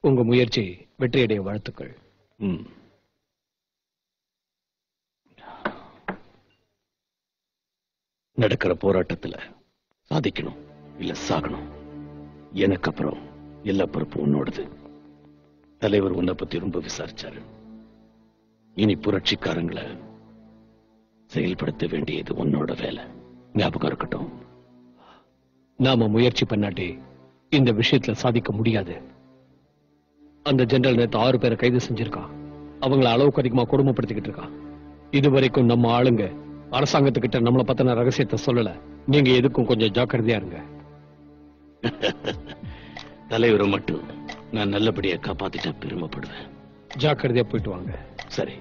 உங்க முயற்சி வெற்றியடைய வாழ்த்துக்கள் ம். நடக்கிற போராட்டத்துல சாதிக்கணும் இல்ல சாகணும் எனக்கு அப்புறம் எல்லா பொறுப்பு உன்னோடது தலைவர் உன்னை பத்தி ரொம்ப விசாரிச்சாரு இனி புரட்சிக்காரங்களை செயல்படுத்த வேண்டியது உன்னோட வேலை ஞாபகம் இருக்கட்டும் நாம முயற்சி பண்ணாட்டி இந்த விஷயத்துல சாதிக்க முடியாது அந்த ஜெனரல் நேத்து ஆறு பேரை கைது செஞ்சிருக்கான் அவங்கள அளவுக்கு அதிகமா கொடுமைப்படுத்திக்கிட்டு இருக்கான் இது வரைக்கும் நம்ம ஆளுங்க அரசாங்கத்துக்கிட்ட நம்மளை பத்தின ரகசியத்தை சொல்லல நீங்க எதுக்கும் கொஞ்சம் ஜாக்கிரதையா இருங்க தலைவரை மட்டும் நான் நல்லபடியா காப்பாத்திட்டா பெருமைப்படுவேன் ஜாக்கிரதையா போயிட்டு வாங்க சரி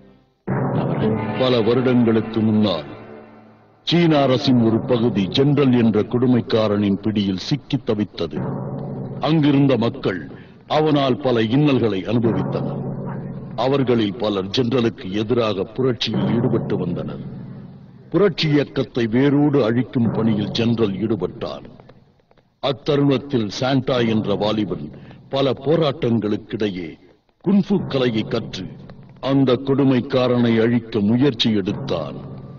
பல வருடங்களுக்கு முன்னால் சீன அரசின் ஒரு பகுதி ஜெனரல் என்ற கொடுமைக்காரனின் பிடியில் சிக்கி தவித்தது அங்கிருந்த மக்கள் அவனால் பல இன்னல்களை அனுபவித்தனர் அவர்களில் பலர் ஜெனரலுக்கு எதிராக புரட்சியில் ஈடுபட்டு வந்தனர் புரட்சி இயக்கத்தை வேரோடு அழிக்கும் பணியில் ஜெனரல் ஈடுபட்டார் அத்தருணத்தில் சாண்டா என்ற வாலிபன் பல போராட்டங்களுக்கிடையே குன்ஃபு கலையை கற்று அந்த கொடுமைக்காரனை அழிக்க முயற்சி எடுத்தான்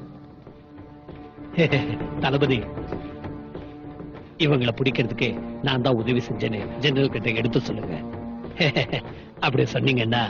தளபதி இவங்களை பிடிக்கிறதுக்கு நான் தான் உதவி செஞ்சேன்னு ஜெனரல் கிட்ட எடுத்து சொல்லுங்க அப்படி சொன்னீங்கன்னா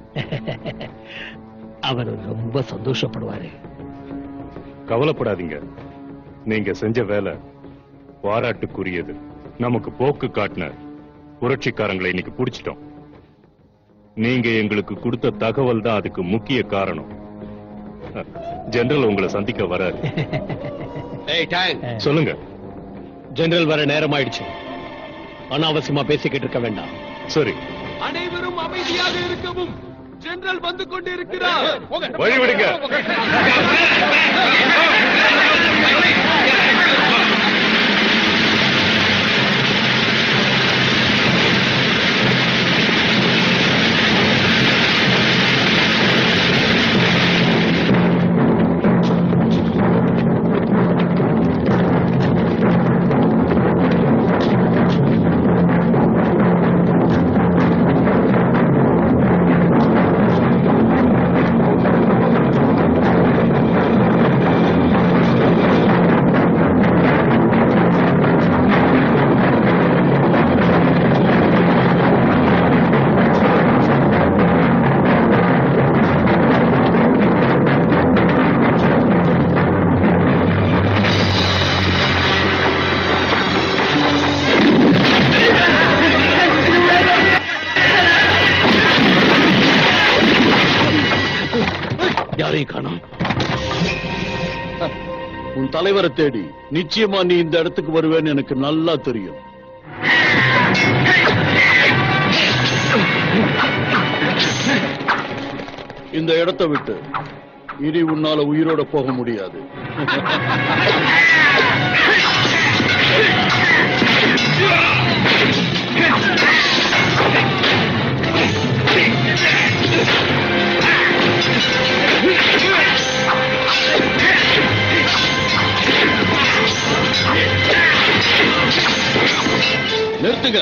அவர் ரொம்ப சந்தோஷப்படுவாரு கவலைப்படாதீங்க நீங்க செஞ்ச வேலை பாராட்டுக்குரியது நமக்கு போக்கு காட்டின புரட்சிக்காரங்களை இன்னைக்கு பிடிச்சிட்டோம் நீங்க எங்களுக்கு கொடுத்த தகவல் தான் அதுக்கு முக்கிய காரணம் ஜெனரல் உங்களை சந்திக்க வராரு ஏய் டேங் சொல்லுங்க ஜெனரல் வர நேரம் ஆயிடுச்சு அனாவசியமா பேசிக்கிட்டு இருக்க வேண்டாம் சரி அனைவரும் அமைதியாக இருக்கவும் ஜெனரல் வந்து கொண்டிருக்கிறார் வழிவிடுங்க யாரையும் காணோம் உன் தலைவரை தேடி நிச்சயமா நீ இந்த இடத்துக்கு வருவேன்னு எனக்கு நல்லா தெரியும் இந்த இடத்தை விட்டு இனி உன்னால உயிரோட போக முடியாது நிறுத்துங்க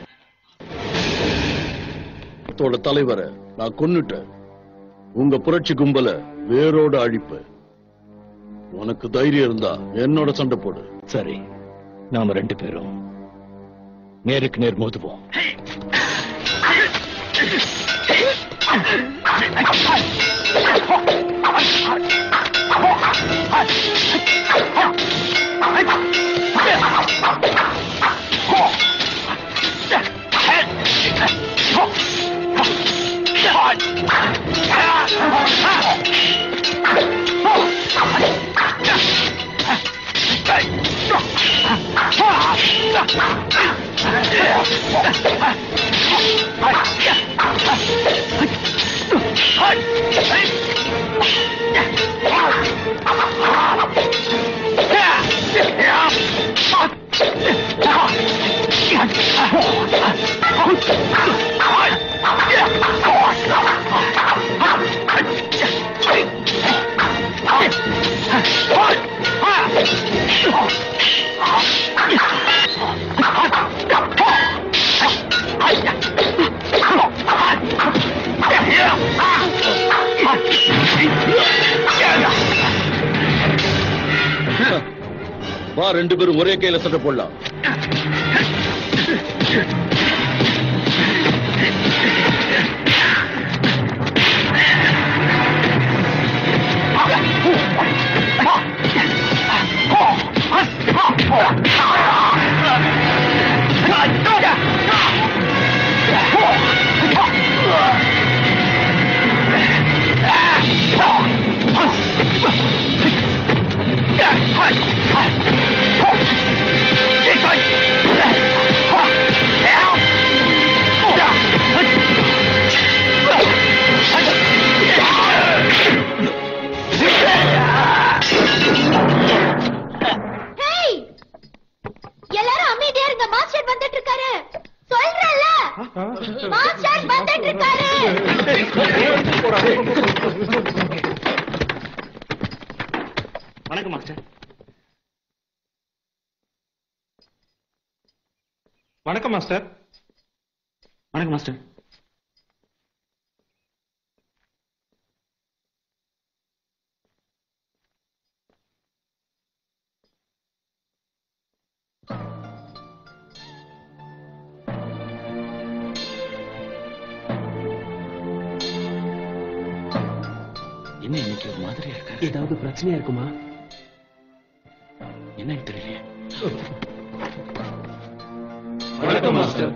தோட தலைவரை நான் கொன்னுட்டேன் உங்க புரட்சி கும்பல வேரோட அழிப்பேன் உனக்கு தைரியம் இருந்தா என்னோட சண்டை போடு சரி நாம ரெண்டு பேரும் நேருக்கு நேர் மோதுவோம் வா ரெண்டு பேரும் ஒரே கையில சண்டை போடலாம் ஹேய் எல்லாரும் அமைதியா இருங்க மாஸ்டர் வந்துட்டு இருக்காரு சொல்றேன்ல மாஸ்டர் வந்துட்டு இருக்காரு வணக்கம் மாஸ்டர் வணக்கம் மாஸ்டர் வணக்கம் மாஸ்டர் என்ன இன்னைக்கு ஒரு மாதிரியா இருக்காரு ஏதாவது பிரச்சனையா இருக்குமா என்னன்னு தெரியலையே வணக்கம் மாஸ்டர்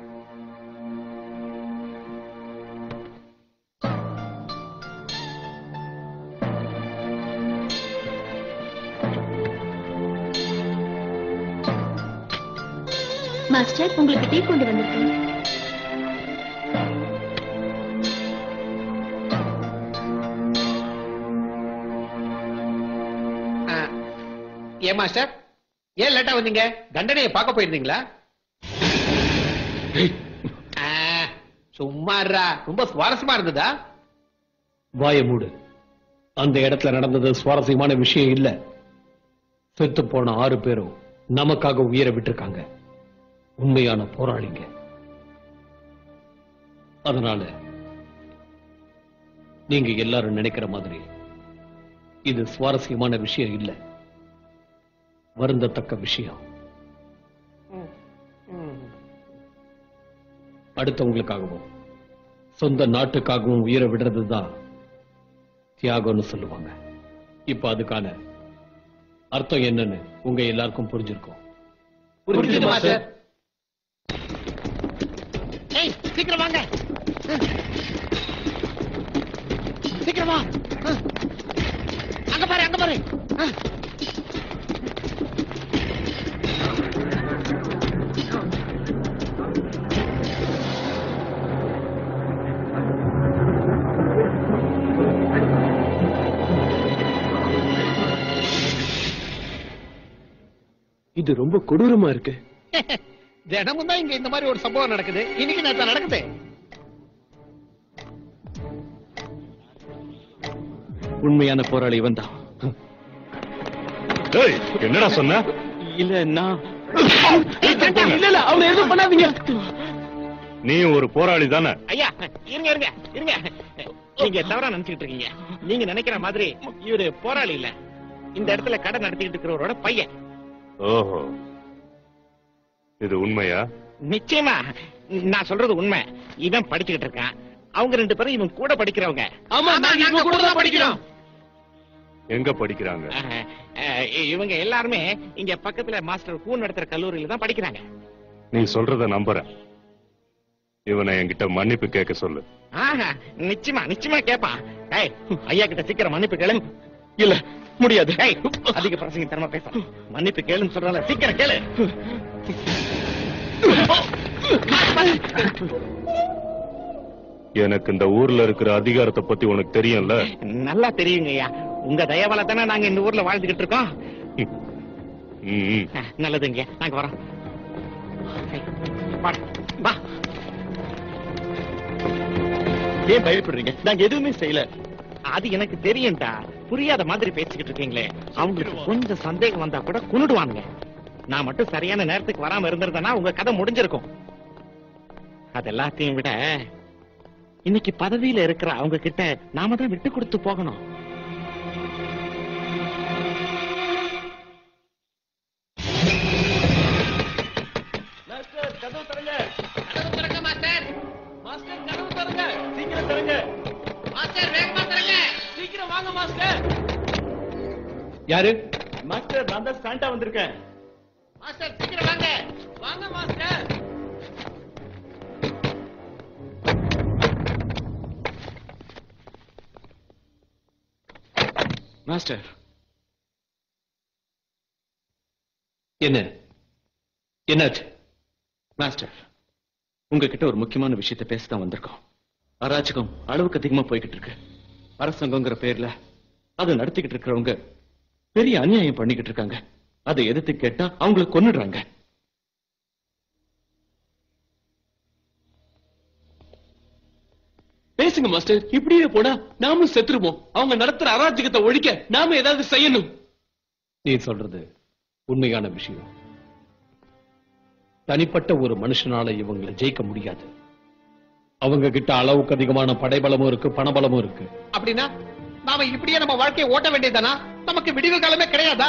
மாஸ்டர் உங்களுக்கு டீ கொண்டு வந்திருக்கேன் ஏன் மாஸ்டர் ஏன் லேட்டா வந்தீங்க தண்டனையை பார்க்க போயிருந்தீங்களா ஆ, சும்மா இருடா. ரொம்ப சுவாரஸ்யமா இருந்ததா வாய மூடு அந்த இடத்துல நடந்தது சுவாரஸ்யமான விஷயம் இல்ல செத்து போன ஆறு பேரும் நமக்காக உயிரை விட்டிருக்காங்க உண்மையான போராளிங்க அதனால நீங்க எல்லாரும் நினைக்கிற மாதிரி இது சுவாரஸ்யமான விஷயம் இல்ல வருந்தத்தக்க விஷயம் அடுத்தவங்களுக்காகவும் சொந்த நாட்டுக்காகவும் உயிரை விடுறதுதான் தியாகம்னு சொல்லுவாங்க இப்ப அதுக்கான அர்த்தம் என்னன்னு உங்க எல்லாருக்கும் புரிஞ்சிருக்கும் புரிஞ்சுது மாஸ்டர் ஏய் சீக்கிரம் வாங்க சீக்கிரம் வா அங்க பாரு அங்க பாரு இது ரொம்ப கொடூரமா இருக்கு தினமும் தான் இங்க இந்த மாதிரி ஒரு சம்பவம் நடக்குது இன்னைக்கு நேத்து நடக்குது உண்மையான போராளி இவன் தான் ஏய், என்னடா சொன்ன இல்ல நான் இல்ல இல்ல அவனை எதுவும் பண்ணாதீங்க நீ ஒரு போராளி தானே ஐயா இருங்க இருங்க இருங்க நீங்க தவறா நினைச்சுக்கிட்டு இருக்கீங்க நீங்க நினைக்கிற மாதிரி இவரு போராளி இல்ல இந்த இடத்துல கடை நடத்திக்கிட்டு இருக்கிறவரோட பையன் ஓஹோ இது உண்மையா நிச்சயமா நான் சொல்றது உண்மை இவன் படிச்சுக்கிட்டு இருக்கான் அவங்க ரெண்டு பேரும் இவன் கூட படிக்கிறவங்க ஆமா நாங்க இவங்க கூட தான் படிக்கிறோம் எங்க படிக்கிறாங்க அஹ், அஹ், இவங்க எல்லாருமே இங்க பக்கத்துல மாஸ்டர் கூன் நடத்துற கல்லூரியில தான் படிக்கிறாங்க நீ சொல்றத நம்புறேன் இவனை என்கிட்ட மன்னிப்பு கேட்க சொல்லு ஆஹா நிச்சயமா நிச்சயமா கேப்பான் ஏய் ஐயா கிட்ட சீக்கிரம் மன்னிப்பு கேளு இல்ல முடியாது ஏய் அதிக பிரசங்க தரமா பேச மன்னிப்பு கேளுன்னு சொல்றல சீக்கிரம் கேளு எனக்கு இந்த ஊர்ல இருக்கிற அதிகாரத்தை பத்தி உனக்கு தெரியும்ல நல்லா தெரியுங்க ஐயா உங்க தயவால தானே நாங்க இந்த ஊர்ல வாழ்ந்துகிட்டு இருக்கோம் ம், ம். அஹ், நல்லதுங்க நாங்க வரோம் ஏய், வாடா, வா ஏன் பயப்படுறீங்க நாங்க எதுவுமே செய்யல அது எனக்கு தெரியும்டா புரியாத மாதிரி பேசிக்கிட்டு இருக்கீங்களே அவங்களுக்கு கொஞ்சம் சந்தேகம் வந்தா கூட கொன்னுடுவானுங்க நான் மட்டும் சரியான நேரத்துக்கு வராம இருந்திருந்தேன்னா உங்க கதை முடிஞ்சிருக்கும் அது எல்லாத்தையும் விட இன்னைக்கு பதவியில இருக்கிற அவங்க கிட்ட நாம தான் விட்டு கொடுத்து போகணும் மாஸ்டர் வேகமா தரங்க சீக்கிரம் வாங்க மாஸ்டர் யாரு மாஸ்டர் நான் தான் சாண்டா வந்திருக்கேன் மாஸ்டர் சீக்கிரம் வாங்க வாங்க மாஸ்டர் மாஸ்டர் என்ன என்னாச்சு மாஸ்டர் உங்ககிட்ட ஒரு முக்கியமான விஷயத்தை பேச தான் வந்திருக்கோம் அராஜகம் அளவுக்கு அதிகமா போய்கிட்டு இருக்கு அரசாங்கங்கிற பேர்ல அதை நடத்திக்கிட்டு இருக்கிறவங்க பெரிய அநியாயம் பண்ணிக்கிட்டு இருக்காங்க அதை எதிர்த்து கேட்டா அவங்களை கொன்னுடுறாங்க பேசுங்க மாஸ்டர் இப்படியே போனா நாமும் செத்துருவோம் அவங்க நடத்துற அராஜகத்தை ஒழிக்க நாம ஏதாவது செய்யணும் நீ சொல்றது உண்மையான விஷயம் தனிப்பட்ட ஒரு மனுஷனால இவங்களை ஜெயிக்க முடியாது அவங்க கிட்ட அளவுக்கு அதிகமான படைபலமும் இருக்கு பணபலமும் இருக்கு அப்படின்னா நாம இப்படியே நம்ம வாழ்க்கையை ஓட்ட வேண்டியதானா நமக்கு விடிவு காலமே கிடையாதா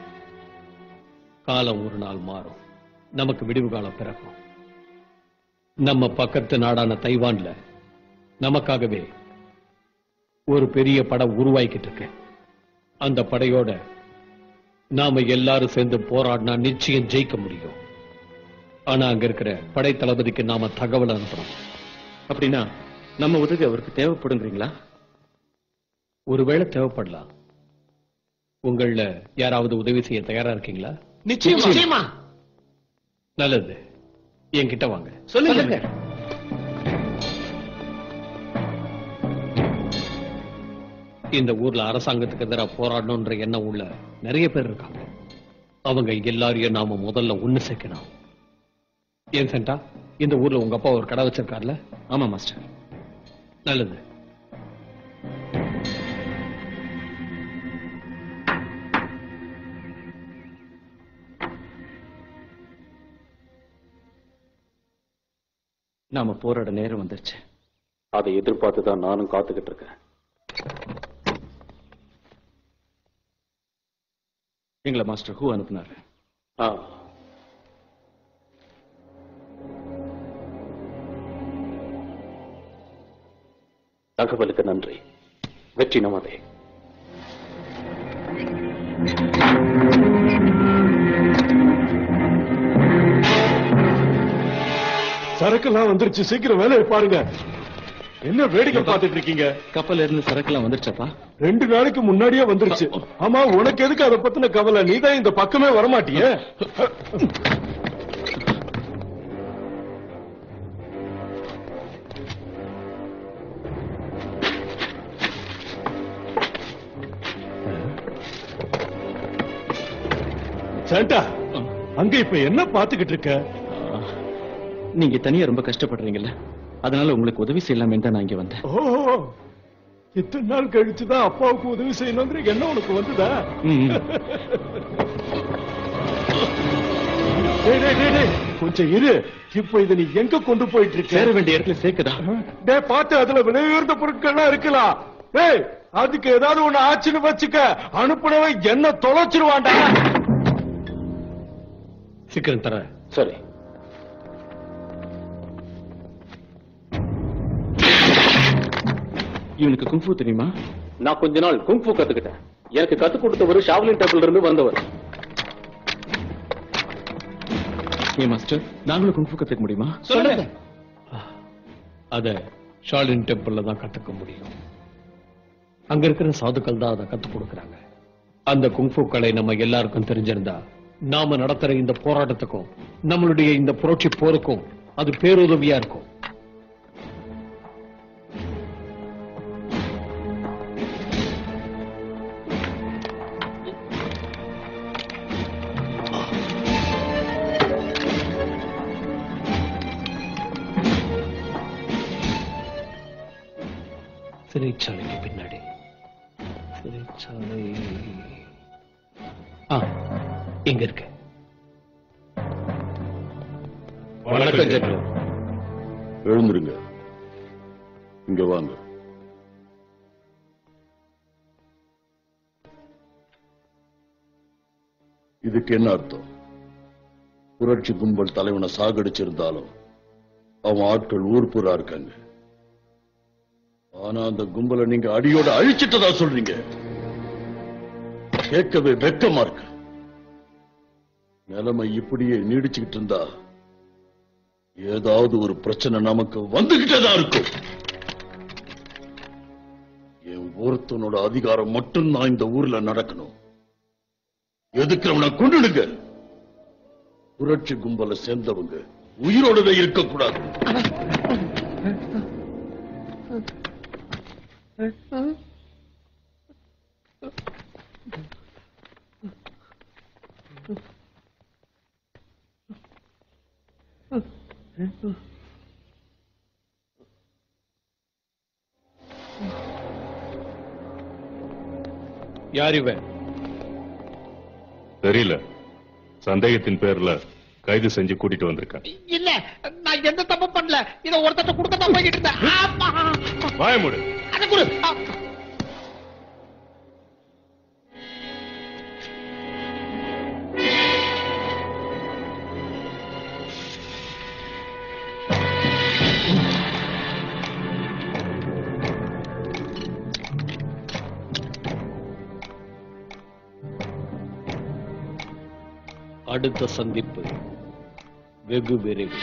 காலம் ஒரு நாள் மாறும் நமக்கு விடிவு காலம் பிறக்கும் நம்ம பக்கத்து நாடான தைவான்ல நமக்காகவே ஒரு பெரிய படம் உருவாக்கிட்டு இருக்கு அந்த படையோட நாம எல்லாரும் சேர்ந்து போராடினா நிச்சயம் ஜெயிக்க முடியும் ஆனா அங்க இருக்கிற படை தளபதிக்கு நாம தகவல் அனுப்பணும் அப்படின்னா நம்ம உதவி அவருக்கு தேவைப்படுங்கிறீங்களா ஒருவேளை தேவைப்படலாம் உங்கள யாராவது உதவி செய்ய தயாரா இருக்கீங்களா நிச்சயமா நல்லது என்கிட்ட வாங்க சொல்லுங்க இந்த ஊர்ல அரசாங்கத்துக்கு எதிராக போராடணும்ன்ற எண்ணம் உள்ள நிறைய பேர் இருக்காங்க அவங்க எல்லாரையும் நாம முதல்ல ஒண்ணு சேர்க்கணும் ஏன் சென்டா இந்த ஊர்ல உங்க அப்பா ஒரு கடை வச்சிருக்காருல ஆமா மாஸ்டர் நல்லது நாம போராட நேரம் வந்துருச்சு அதை எதிர்பார்த்து தான் நானும் காத்துக்கிட்டு இருக்கேன் எங்களை மாஸ்டர் ஹூ அனுப்புனாரு ஆ தகவலுக்கு நன்றி வெற்றி நமதே சரக்கெல்லாம் வந்துருச்சு சீக்கிரம் வேலையை பாருங்க என்ன வேடிக்கை பார்த்துட்டு இருக்கீங்க கப்பல்ல இருந்து சரக்குலாம் வந்துருச்சப்பா ரெண்டு நாளைக்கு முன்னாடியே வந்துருச்சு ஆமா உனக்கு எதுக்கு அதை பத்தின கவலை நீதான் இந்த பக்கமே வரமாட்டியே சாண்டா அங்க இப்ப என்ன பாத்துக்கிட்டு இருக்க ஆ, நீங்க தனியா ரொம்ப கஷ்டப்படுறீங்கல்ல அதனால உங்களுக்கு உதவி செய்யலாமே தான் நான் இங்க வந்தேன் ஓ இத்தனை நாள் கழிச்சுதான் அப்பாவுக்கு உதவி செய்யணுங்கிற எண்ணம் உனக்கு வந்துதா ம். டேய், டேய், டேய், டேய், கொஞ்சம் இரு இப்ப இத நீ எங்க கொண்டு போயிட்டு சேர இருக்க வேண்டிய இடத்துல சேர்க்குதா டேய் பார்த்து அதுல விலை உயர்ந்த பொருட்கள்லாம் இருக்கலாம் டேய் அதுக்கு ஏதாவது ஒண்ணு ஆச்சுன்னு வச்சுக்க அனுப்புனவன் என்ன தொலைச்சிருவான்டா சீக்கிரம் தர சரி இவனுக்கு குங்ஃபு தெரியுமா நான் கொஞ்ச நாள் குங்ஃபு கத்துக்கிட்டேன் எனக்கு கத்துக் கொடுத்தவர் ஷாவ்லின் டேபிள் இருந்து வந்தவர் ஏன் மாஸ்டர் நாங்களும் குங்ஃபு கத்துக்க முடியுமா சொல்லுங்க அத ஷாலின் டெம்பிள்ல தான் கத்துக்க முடியும் அங்க இருக்கிற சாதுக்கள் தான் அதை கத்துக் கொடுக்கறாங்க அந்த குங்ஃபு கலை நம்ம எல்லாருக்கும் தெரிஞ்சிருந்தா நாம நடத்துற இந்த போராட்டத்துக்கும் நம்மளுடைய இந்த புரட்சி போருக்கும் அது பேருதவியா இருக்கும் சிறைச்சாலைக்கு பின்னாடி சிறைச்சாலை ஆ இங்க இருக்கு வணக்கம் ஜெனரல் எழுந்துருங்க இங்க வாங்க இதுக்கு என்ன அர்த்தம் புரட்சி கும்பல் தலைவனை சாகடிச்சிருந்தாலும் அவன் ஆட்கள் ஊர் பூரா இருக்காங்க ஆனா அந்த கும்பலை நீங்க அடியோட அழிச்சிட்டதா சொல்றீங்க கேட்கவே வெக்கமா இருக்கு நிலைமை இப்படியே நீடிச்சுக்கிட்டு இருந்தா ஏதாவது ஒரு பிரச்சனை நமக்கு வந்துகிட்டே தான் இருக்கும் என் ஒருத்தனோட அதிகாரம் மட்டும்தான் இந்த ஊர்ல நடக்கணும் எதுக்குறவனை கொண்டுடுங்க புரட்சி கும்பலை சேர்ந்தவங்க உயிரோடவே இருக்கக்கூடாது யார் இவன் தெரியல சந்தேகத்தின் பேர்ல கைது செஞ்சு கூட்டிட்டு வந்திருக்கேன் இல்ல நான் எந்த தப்பு பண்ணல இத ஒருத்தட்ட கொடுக்க தான் போய்கிட்டு இருந்தேன் ஆமா. வாயமுடு அத குடு ஆ. அடுத்த சந்திப்பு வெகு விரைவு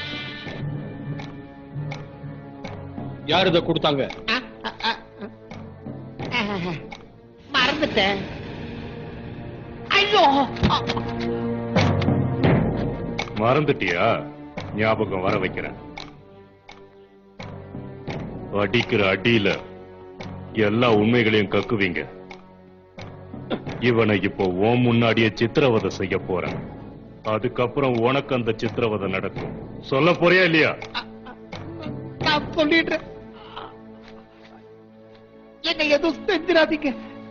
யார் இதை கொடுத்தாங்க ஆ, ஆ, ஆ, ஆ. மறந்துட்டேன் ஐயோ ஆ. மறந்துட்டியா ஞாபகம் வர வைக்கிறேன் அடிக்கிற அடியில எல்லா உண்மைகளையும் கக்குவீங்க இவனை இப்போ உன் முன்னாடியே சித்திரவதை செய்ய போறேன் அதுக்கப்புறம் உனக்கு அந்த சித்திரவதை நடக்கும் சொல்ல போறியா இல்லையா நான் சொல்லிடுறேன் என்ன எதுவும் செஞ்சிடாதீங்க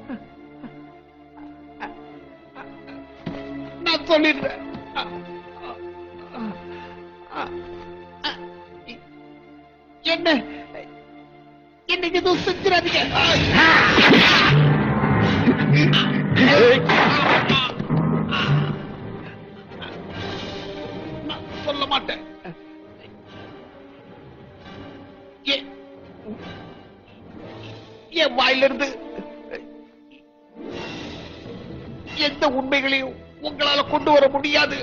நான் சொல்லிடுறேன் என்ன என்ன எதுவும் செஞ்சிடாதீங்க நான் சொல்ல மாட்டேன் எ- என் வாயிலிருந்து எந்த உண்மைகளையும் உங்களால கொண்டு வர முடியாது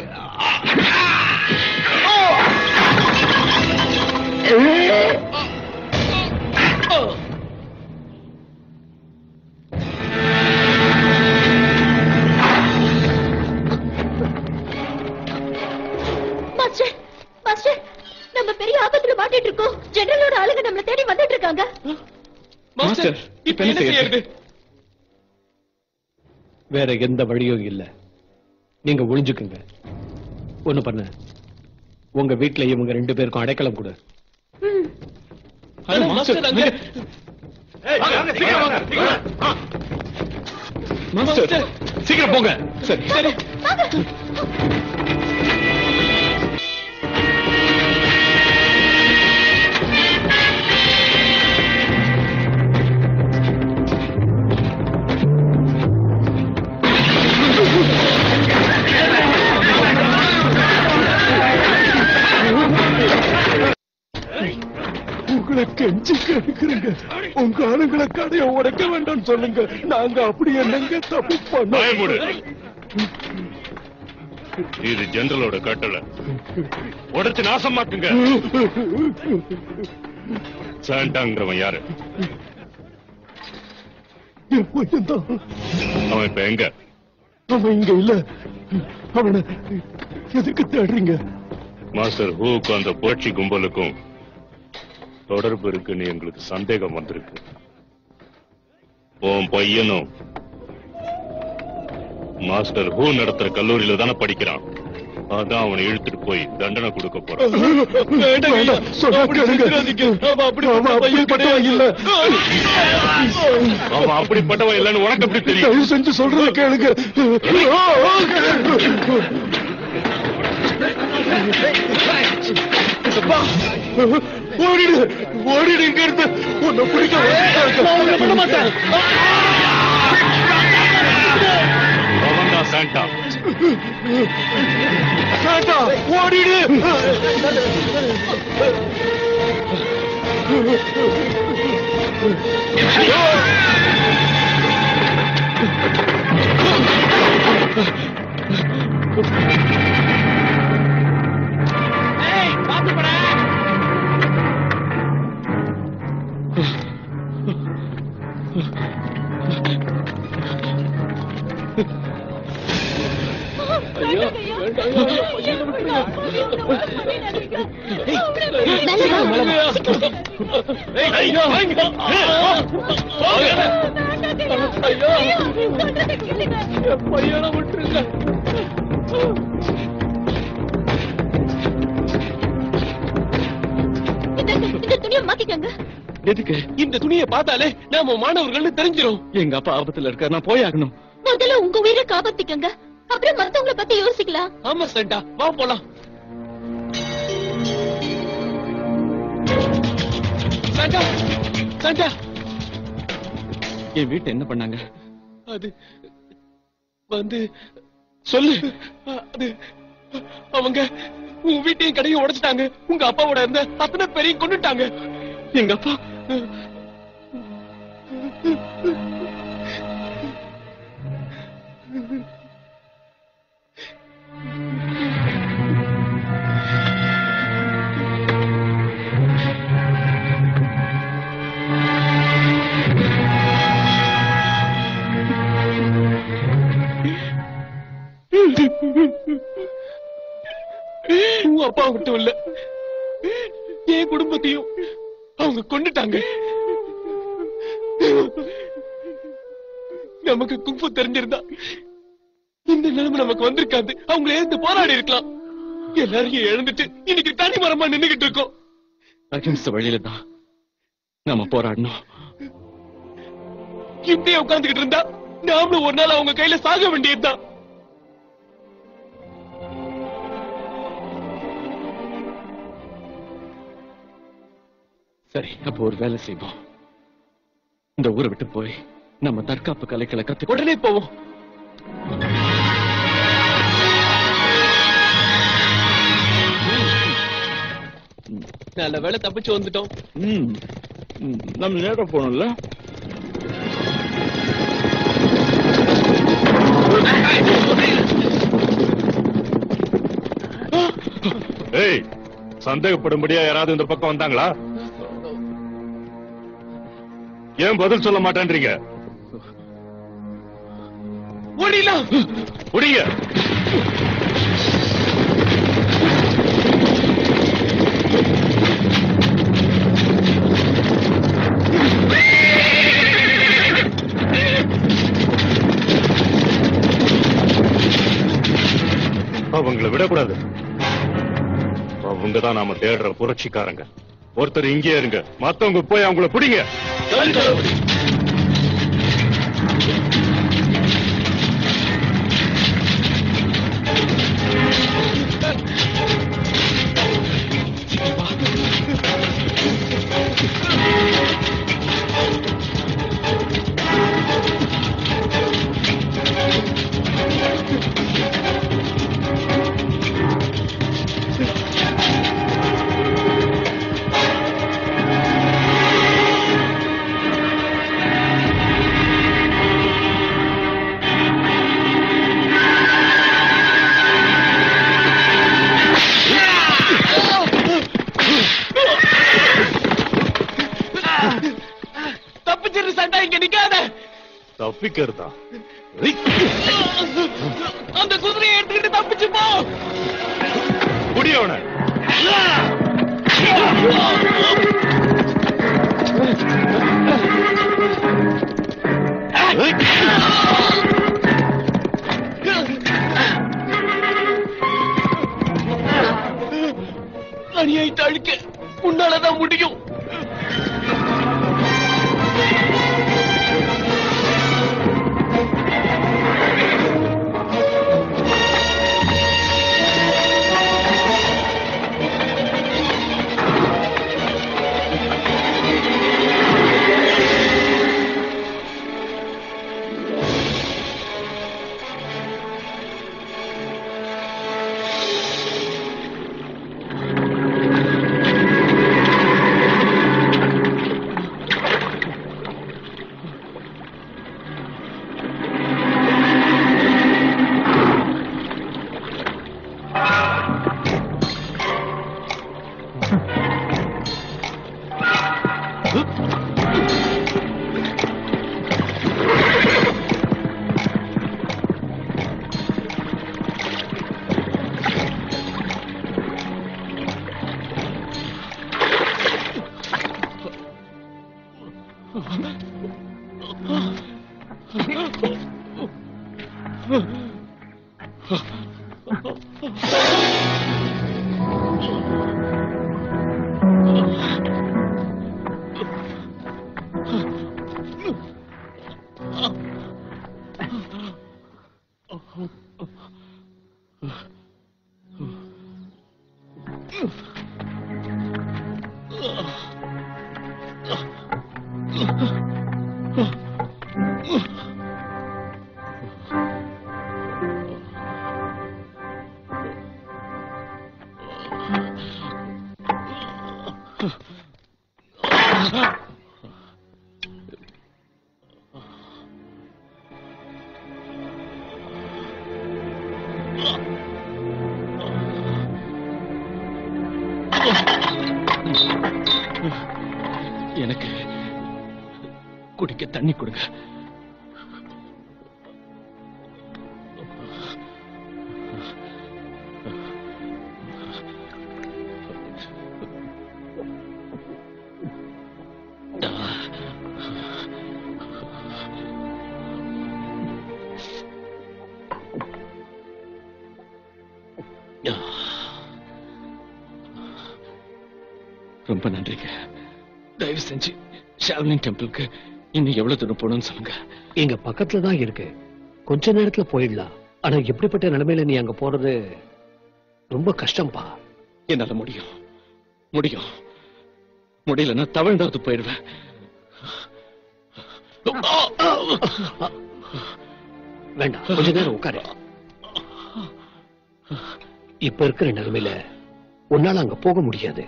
மாஸ்டர் மாஸ்டர் நம்ம பெரிய ஆபத்துல மாட்டிட்டு இருக்கோம் ஜெனரலோட ஆளுங்க நம்மள தேடி வந்துட்டு இருக்காங்க மாஸ்டர் இப்ப என்ன செய்யறது வேற எந்த வழியும் இல்ல நீங்க ஒளிஞ்சுக்குங்க ஒண்ணு பண்ண உங்க வீட்ல இவங்க ரெண்டு பேருக்கும் அடைக்கலம் கொடு மாஸ்டர் சீக்கிரம் போங்க சரி சரி உங்களை கெஞ்சி கேட்கிறீங்க உங்க ஆளுங்களை கடையை உடைக்க வேண்டாம்னு சொல்லுங்க நாங்க அப்படி என்னங்க தப்பு பயமுடு பண்ண இது ஜெனரலோட கட்டளை உடைச்சு நாசமாக்குங்க சாண்டாங்கிறவன் யாரு என் பையன்தான் அவன் இப்ப எங்க அவன் இங்க இல்ல அவனை எதுக்கு தேடுறீங்க மாஸ்டர் ஹூக்கும் அந்த புரட்சி கும்பலுக்கும் தொடர்பு இருக்குன்னு எங்களுக்கு சந்தேகம் வந்திருக்கு உன் பையனும் மாஸ்டர் ஹூ நடத்துற கல்லூரியில தானே படிக்கிறான் அதான் அவனை இழுத்துட்டு போய் தண்டனை கொடுக்க போறான் வேண்டாம், சொன்னா கேளுங்க. அவன் அப்படிப்பட்டவன் இல்ல அவன் அப்படிப்பட்டவன் இல்லைன்னு உனக்கு எப்படி தெரியும் தயவு செஞ்சு சொல்றத கேளுங்க ஓடிடு ஓடிடு இங்க இருந்து உன்னை பிடிக்க பண்ண மாட்டேன் அவன் தான் சாண்டா சாண்டா ஓடிடு இந்த துணியை மாத்திக்கங்க எதுக்கு இந்த துணியை பார்த்தாலே நாம மாணவர்கள்னு தெரிஞ்சிரும் எங்க அப்பா ஆபத்துல இருக்க நான் போயாகணும் முதல்ல உங்க உயிரை காப்பாத்திக்கங்க அப்புறம் மத்தவங்கள பத்தி யோசிக்கலாம் ஆமா சண்டா வா போலாம் சண்டா சண்டா என் வீட்டை என்ன பண்ணாங்க அது வந்து சொல்லு அது அவங்க உன் வீட்டையும் கடையும் உடைச்சிட்டாங்க உங்க அப்பாவோட இருந்த அத்தனை பேரையும் கொண்டுட்டாங்க எங்க அப்பா உன் அப்பா மட்டும் இல்ல என் குடும்பத்தையும் அவங்க கொண்டுட்டாங்க நமக்கு குங்ஃபு தெரிஞ்சிருந்தா இந்த நிலைமை நமக்கு வந்திருக்காது அவங்கள எழுந்து போராடி இருக்கலாம் எல்லாரையும் எழுந்துட்டு இன்னைக்கு தனி மரமா நின்னுகிட்டு இருக்கோம் அகிம்ச வழியில தான் நாம போராடணும் இப்படியே உட்கார்ந்துகிட்டு இருந்தா நாமளும் ஒரு நாள் அவங்க கையில சாக வேண்டியதுதான் சரி அப்போ ஒரு வேலை செய்வோம் இந்த ஊரை விட்டு போய் நம்ம தற்காப்பு கலைகளை கத்து உடனே போவோம் நல்ல வேலை தப்பிச்சு வந்துட்டோம் ம் ம், நம்ம நேரம் போகணும்ல ஏய் சந்தேகப்படும்படியா யாராவது இந்த பக்கம் வந்தாங்களா ஏன் பதில் சொல்ல மாட்டேன்றீங்க ஓடிலாம் புரிய அவங்கள விடக்கூடாது அவங்க தான் நாம தேடுற புரட்சிக்காரங்க ஒருத்தர் இங்கே இருங்க மத்தவங்க போய் அவங்கள பிடிங்க தப்பிச்சிரு சண்டா இங்க நிக்காத தப்பிக்கிறதா அந்த குதிரையை எடுத்துக்கிட்டு தப்பிச்சு போ புடியவன அநியாயத்தை அழிக்க உன்னாலதான் முடியும் ஆ எனக்கு குடிக்க தண்ணி கொடுங்க ரொம்ப நன்றிங்க தயவு செஞ்சு ஷாவ்லின் டெம்பிளுக்கு இன்னும் எவ்வளவு தூரம் போகணும்னு சொல்லுங்க இங்க பக்கத்துல தான் இருக்கு கொஞ்ச நேரத்துல போயிடலாம் ஆனா எப்படிப்பட்ட நிலைமையில நீ அங்க போறது ரொம்ப கஷ்டம்பா என்னால முடியும் முடியும் முடியலன்னா தவழ்ந்தாவது போயிடுவேன் வேண்டாம் கொஞ்ச நேரம் உட்காரு இப்ப இருக்கிற நிலைமையில உன்னால அங்க போக முடியாது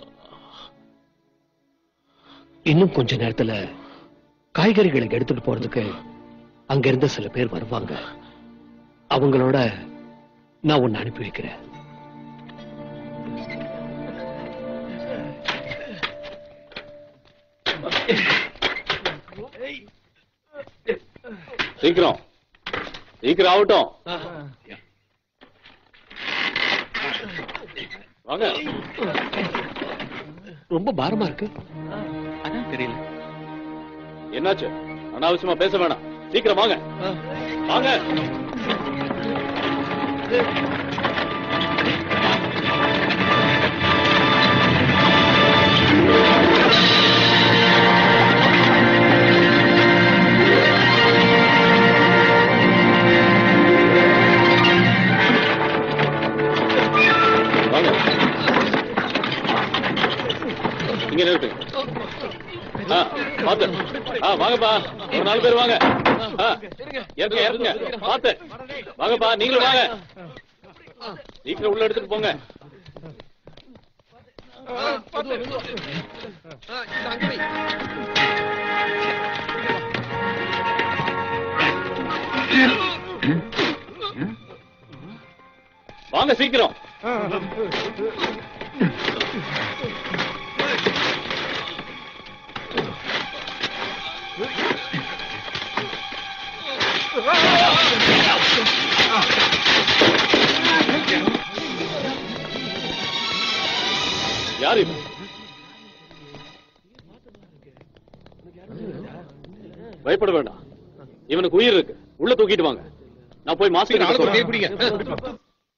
இன்னும் கொஞ்ச நேரத்துல காய்கறிகளை எடுத்துட்டு போறதுக்கு அங்க இருந்து சில பேர் வருவாங்க அவங்களோட நான் உன்னை அனுப்பி வைக்கிறேன் சீக்கிரம் சீக்கிரம் ஆகட்டும் வாங்க ரொம்ப பாரமா இருக்கு அதான் தெரியல என்னாச்சு அனாவசியமா பேச வேணாம் சீக்கிரம் வாங்க வாங்க வாங்க இங்க நிறுத்து ஆ, பாத்து ஆ வாங்கப்பா ஒரு நாலு பேர் வாங்க ஆ, இறங்குங்க இறங்குங்க பாத்து வாங்கப்பா நீங்களும் வாங்க சீக்கிரம் உள்ள எடுத்துட்டு போங்க வாங்க சீக்கிரம் யாரு இவன்? பயப்பட வேண்டாம் இவனுக்கு உயிர் இருக்கு உள்ள தூக்கிட்டு வாங்க நான் போய் மாஸ்டர்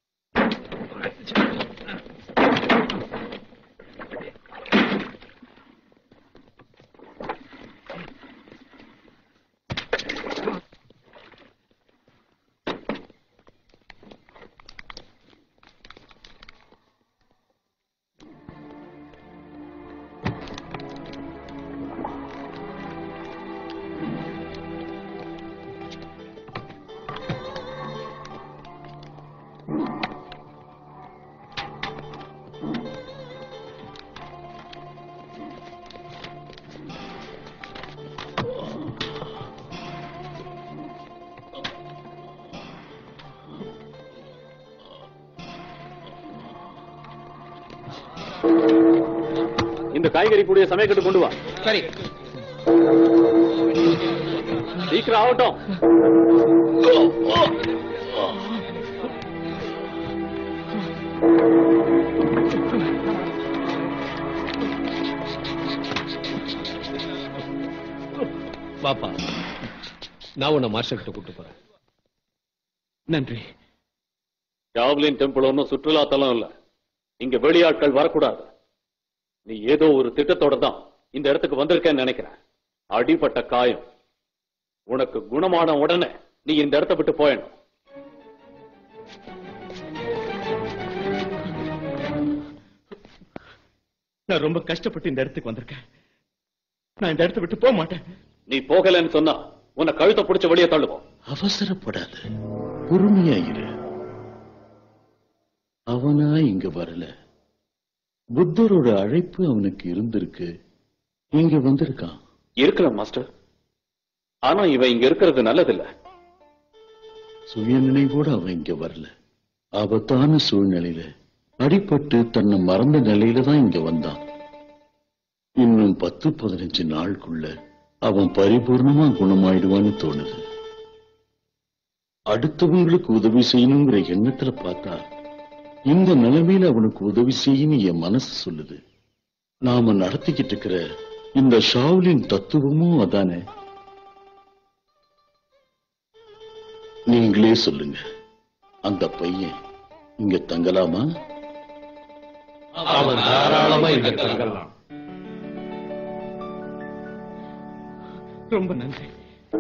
இந்த காய்கறி கூடிய சமயக்கட்டு கொண்டு வா சரி சீக்கிரம் ஆகட்டும் பாப்பா நான் உன்னை மாஸ்டர் கிட்ட கூட்டு போறேன் நன்றி ஷாவ்லின் டெம்பிள் ஒன்றும் சுற்றுலா தலம் இல்ல இங்க வெளியாட்கள் வரக்கூடாது நீ ஏதோ ஒரு திட்டத்தோட தான் இந்த இடத்துக்கு வந்திருக்கேன்னு நினைக்கிறேன் அடிபட்ட காயம் உனக்கு குணமான உடனே நீ இந்த இடத்தை விட்டு போயிடணும் நான் ரொம்ப கஷ்டப்பட்டு இந்த இடத்துக்கு வந்திருக்கேன் நான் இந்த இடத்தை விட்டு போக மாட்டேன் நீ போகலன்னு சொன்னா உன்னை கழுத்தை பிடிச்ச வெளியே தள்ளுவோம் அவசரப்படாத பொறுமையா இரு அவனா இங்க வரல புத்தரோட அழைப்பு அவனுக்கு இருந்திருக்கு இங்க வந்திருக்கான் இருக்கலாம் மாஸ்டர் ஆனா இவன் இங்க இருக்கிறது நல்லதில்ல சுய நினைவோட அவன் இங்க வரல ஆபத்தான சூழ்நிலையில அடிபட்டு தன்னை மறந்த நிலையில தான் இங்க வந்தான் இன்னும் பத்து பதினஞ்சு நாளுக்குள்ள அவன் பரிபூர்ணமா குணமாயிடுவான்னு தோணுது அடுத்தவங்களுக்கு உதவி செய்யணுங்கிற எண்ணத்துல பார்த்தா இந்த நிலைமையில அவனுக்கு உதவி செய்யணும் என் மனசு சொல்லுது நாம நடத்திக்கிட்டு இருக்கிற இந்த ஷாவ்லின் தத்துவமும் அதானே நீங்களே சொல்லுங்க அந்த பையன் இங்க தங்கலாமா அவன் தாராளமா இங்க தங்கலாம் ரொம்ப நன்றி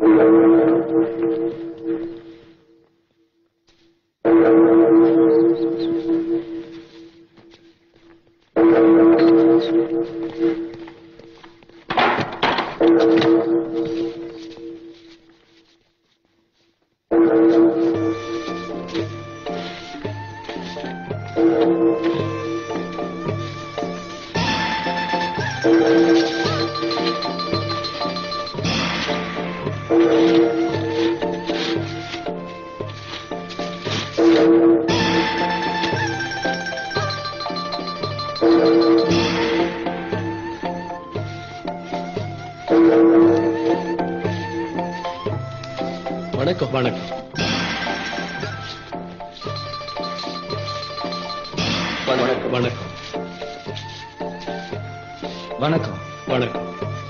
வணக்கம் வணக்கம் வணக்கம் வணக்கம் வணக்கம் வணக்கம்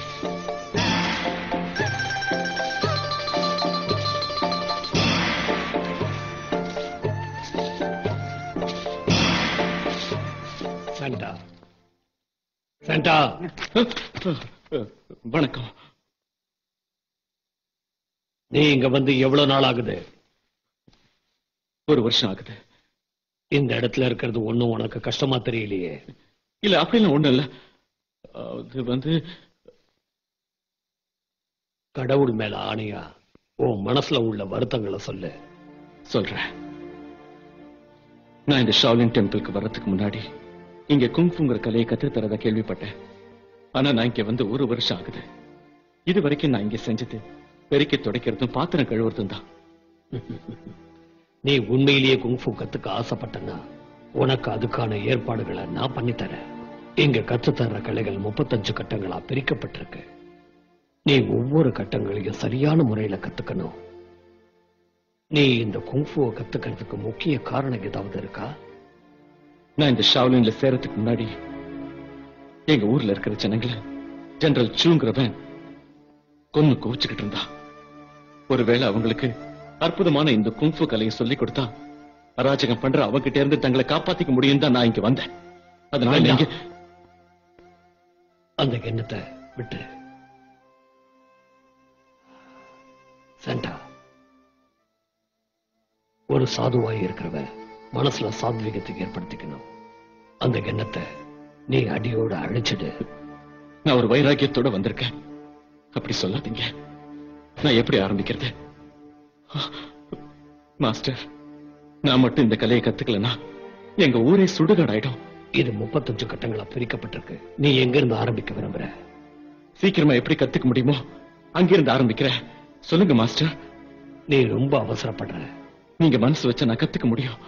சாண்டா சாண்டா வணக்கம் நீ இங்க வந்து எவ்வளவு நாள் ஆகுது ஒரு வருஷம் ஆகுது இந்த இடத்துல இருக்கிறது ஒண்ணும் உனக்கு கஷ்டமா தெரியலையே இல்ல அப்படிலாம் ஒண்ணும் இல்ல அது வந்து கடவுள் மேல ஆணையா உன் மனசுல உள்ள வருத்தங்களை சொல்லு சொல்றேன் நான் இந்த ஷாவ்லின் டெம்பிளுக்கு வர்றதுக்கு முன்னாடி இங்க குங்ஃபுங்கிற கலையை கத்து தரதா கேள்விப்பட்டேன் ஆனா நான் இங்க வந்து ஒரு வருஷம் ஆகுது இது வரைக்கும் நான் இங்க செஞ்சது பெருக்கி துடைக்கிறதும் பாத்திரம் கழுவுறதும் தான் நீ உண்மையிலேயே குங்ஃபு கத்துக்க ஆசைப்பட்டனா உனக்கு அதுக்கான ஏற்பாடுகளை நான் பண்ணித்தரேன் இங்க கத்துத்தர்ற கலைகள் முப்பத்தஞ்சு கட்டங்களா பிரிக்கப்பட்டிருக்கு நீ ஒவ்வொரு கட்டங்களையும் சரியான முறையில கத்துக்கணும் நீ இந்த குங்ஃபுவை கத்துக்கிறதுக்கு முக்கிய காரணம் ஏதாவது இருக்கா நான் இந்த ஷாவ்லின்ல சேரத்துக்கு முன்னாடி எங்க ஊர்ல இருக்கிற ஜனங்களை ஜெனரல் சூங்கிறவன் கொன்னு குவிச்சுக்கிட்டு இருந்தா ஒருவேளை அவங்களுக்கு அற்புதமான இந்த குங்ஃபு கலையை சொல்லி கொடுத்தா அராஜகம் பண்ற அவங்கிட்ட இருந்து தங்களை காப்பாத்திக்க முடியும் தான் நான் இங்க வந்தேன் அதனால நீங்க அந்த எண்ணத்தை விட்டு சண்டா ஒரு சாதுவாய் இருக்கிறவ மனசுல சாத்விகத்தை ஏற்படுத்திக்கணும் அந்த எண்ணத்தை நீ அடியோட அழிச்சிடு நான் ஒரு வைராக்கியத்தோட வந்திருக்கேன் அப்படி சொல்லாதீங்க நான் எப்படி ஆரம்பிக்கிறது மாஸ்டர் நான் மட்டும் இந்த கலையை கத்துக்கலனா எங்க ஊரே சுடுகாடாயிடும் இது முப்பத்தஞ்சு கட்டங்களா பிரிக்கப்பட்டிருக்கு நீ எங்க இருந்து ஆரம்பிக்க விரும்புற சீக்கிரமா எப்படி கத்துக்க முடியுமோ அங்கிருந்து ஆரம்பிக்கிறேன் சொல்லுங்க மாஸ்டர் நீ ரொம்ப அவசரப்படுற நீங்க மனசு வச்சா நான் கத்துக்க முடியும்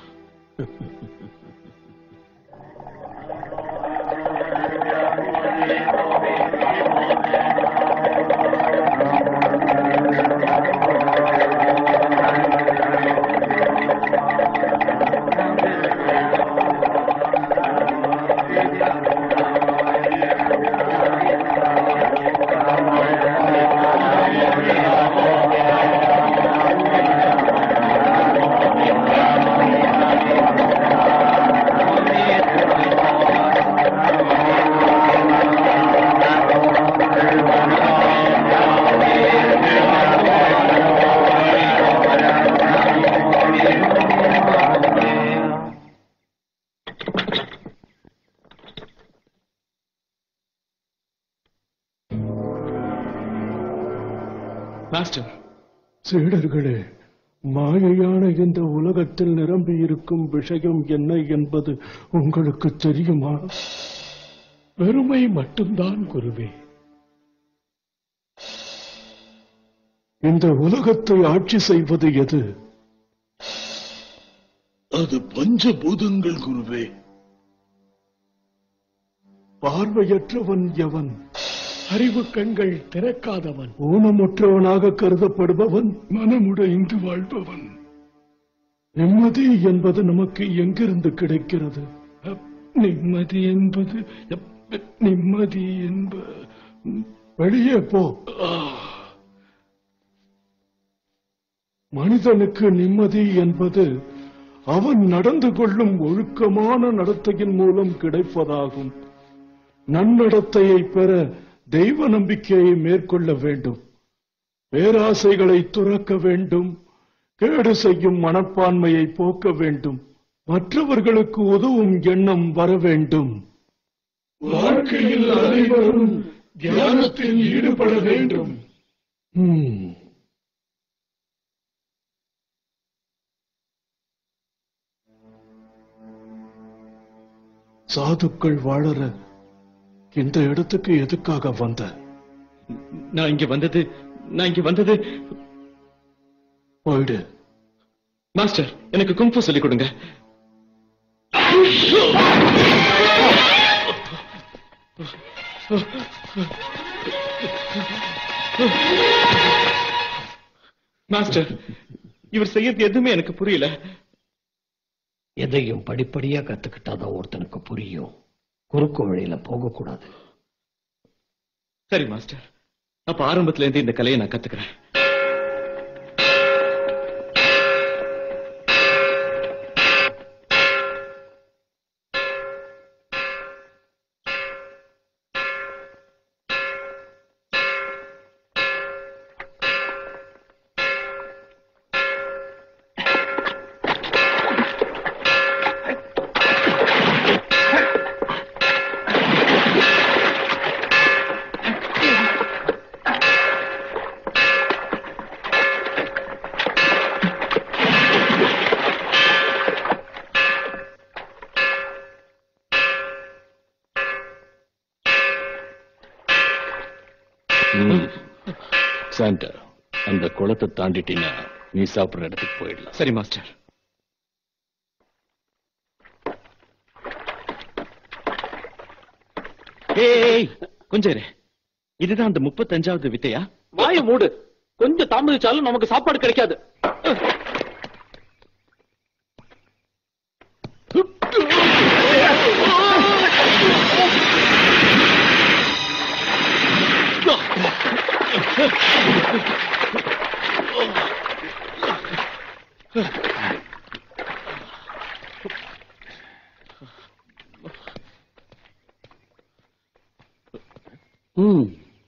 மாஸ்டர் சீடர்களே மாயையான இந்த உலகத்தில் நிரம்பி இருக்கும் விஷயம் என்ன என்பது உங்களுக்கு தெரியுமா வெறுமை மட்டும்தான் குருவே இந்த உலகத்தை ஆட்சி செய்வது எது அது பஞ்சபூதங்கள் குருவே பார்வையற்றவன் எவன் அறிவு கண்கள் திறக்காதவன் ஊனமுற்றவனாக கருதப்படுபவன் மனமுடைந்து வாழ்பவன் நிம்மதி என்பது நமக்கு எங்கிருந்து கிடைக்கிறது அப், நிம்மதி என்பது அப், நிம்மதி என்ப வெளியே போ மனிதனுக்கு நிம்மதி என்பது அவன் நடந்து கொள்ளும் ஒழுக்கமான நடத்தையின் மூலம் கிடைப்பதாகும் நன்னடத்தையை பெற தெய்வ நம்பிக்கையை மேற்கொள்ள வேண்டும் பேராசைகளை துறக்க வேண்டும் கேடு செய்யும் மனப்பான்மையை போக்க வேண்டும் மற்றவர்களுக்கு உதவும் எண்ணம் வர வேண்டும் வாழ்க்கையில் அனைவரும் தியானத்தில் ஈடுபட வேண்டும் ம். சாதுக்கள் வாழற இந்த இடத்துக்கு எதுக்காக வந்த நான் இங்க வந்தது நான் இங்க வந்தது போயிடு மாஸ்டர் எனக்கு குங்ஃபு சொல்லிக் கொடுங்க மாஸ்டர் இவர் செய்யறது எதுவுமே எனக்கு புரியல எதையும் படிப்படியா கத்துக்கிட்டாதான் ஒருத்தனுக்கு புரியும் குறுக்கு வழியில போகக்கூடாது சரி மாஸ்டர் அப்ப ஆரம்பத்துல இருந்து இந்த கலையை நான் கத்துக்கிறேன் சாண்டா அந்த குளத்தை தாண்டிட்டீங்கன்னா நீ சாப்பிடுற இடத்துக்கு போயிடலாம் சரி மாஸ்டர் ஏய் கொஞ்சம் இரு. இதுதான் அந்த முப்பத்தஞ்சாவது வித்தையா வாய மூடு கொஞ்சம் தாமதிச்சாலும் நமக்கு சாப்பாடு கிடைக்காது ம்.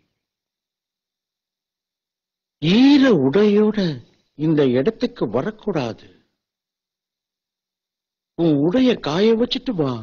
ஈர உடையோட இந்த இடத்துக்கு வரக்கூடாது உன் உடைய காய வச்சுட்டு வா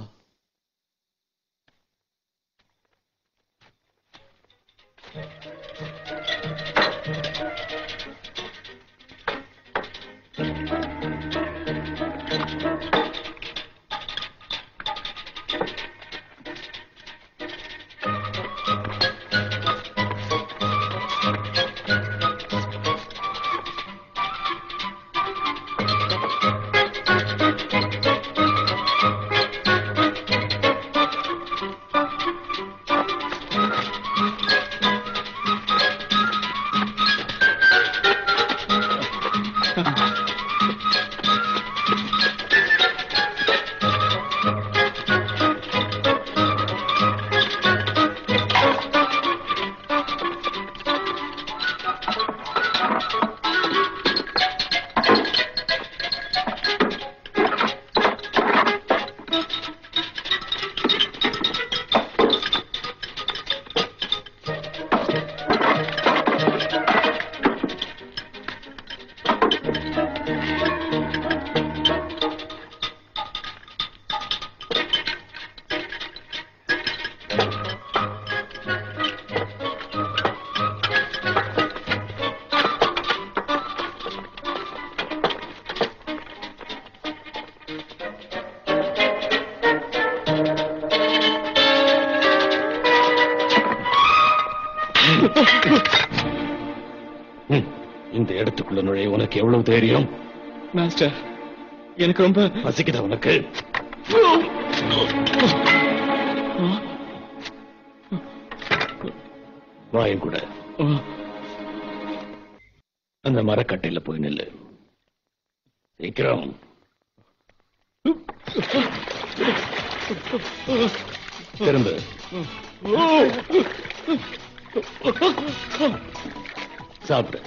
இந்த இடத்துக்குள்ள நுழைய உனக்கு எவ்வளவு தைரியம் மாஸ்டர் எனக்கு ரொம்ப பசிக்குதா உனக்கு வாயும் கூட அந்த மரக்கட்டையில போய் நில்லு சீக்கிரம் திரும்ப சாப்பிடு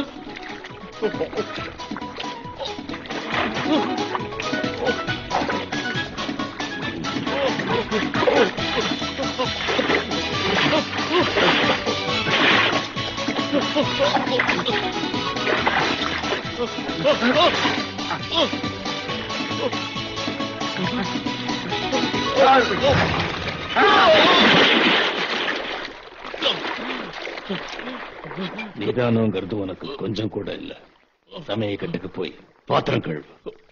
நிதானங்கிறது உனக்கு கொஞ்சம் கூட இல்ல சமய கட்டுக்கு போய் பாத்திரம் கழுவு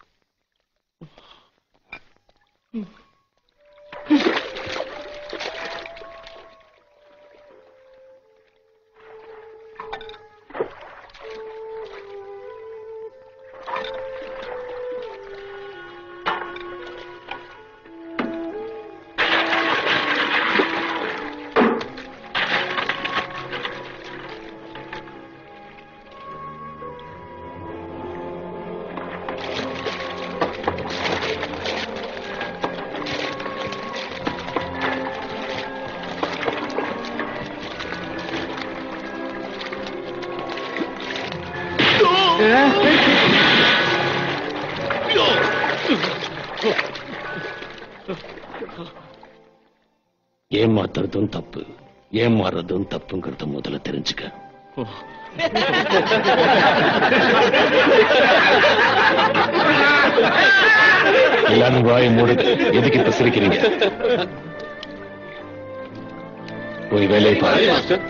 ஏமாத்துறதும் தப்பு ஏமாறுறதும் தப்புங்கிறத முதல்ல தெரிஞ்சுக்க எல்லாரும் வாயை மூடுங்க எதுக்கு இப்ப சிரிக்கிறீங்க போய் வேலையை பாருங்க மாஸ்டர்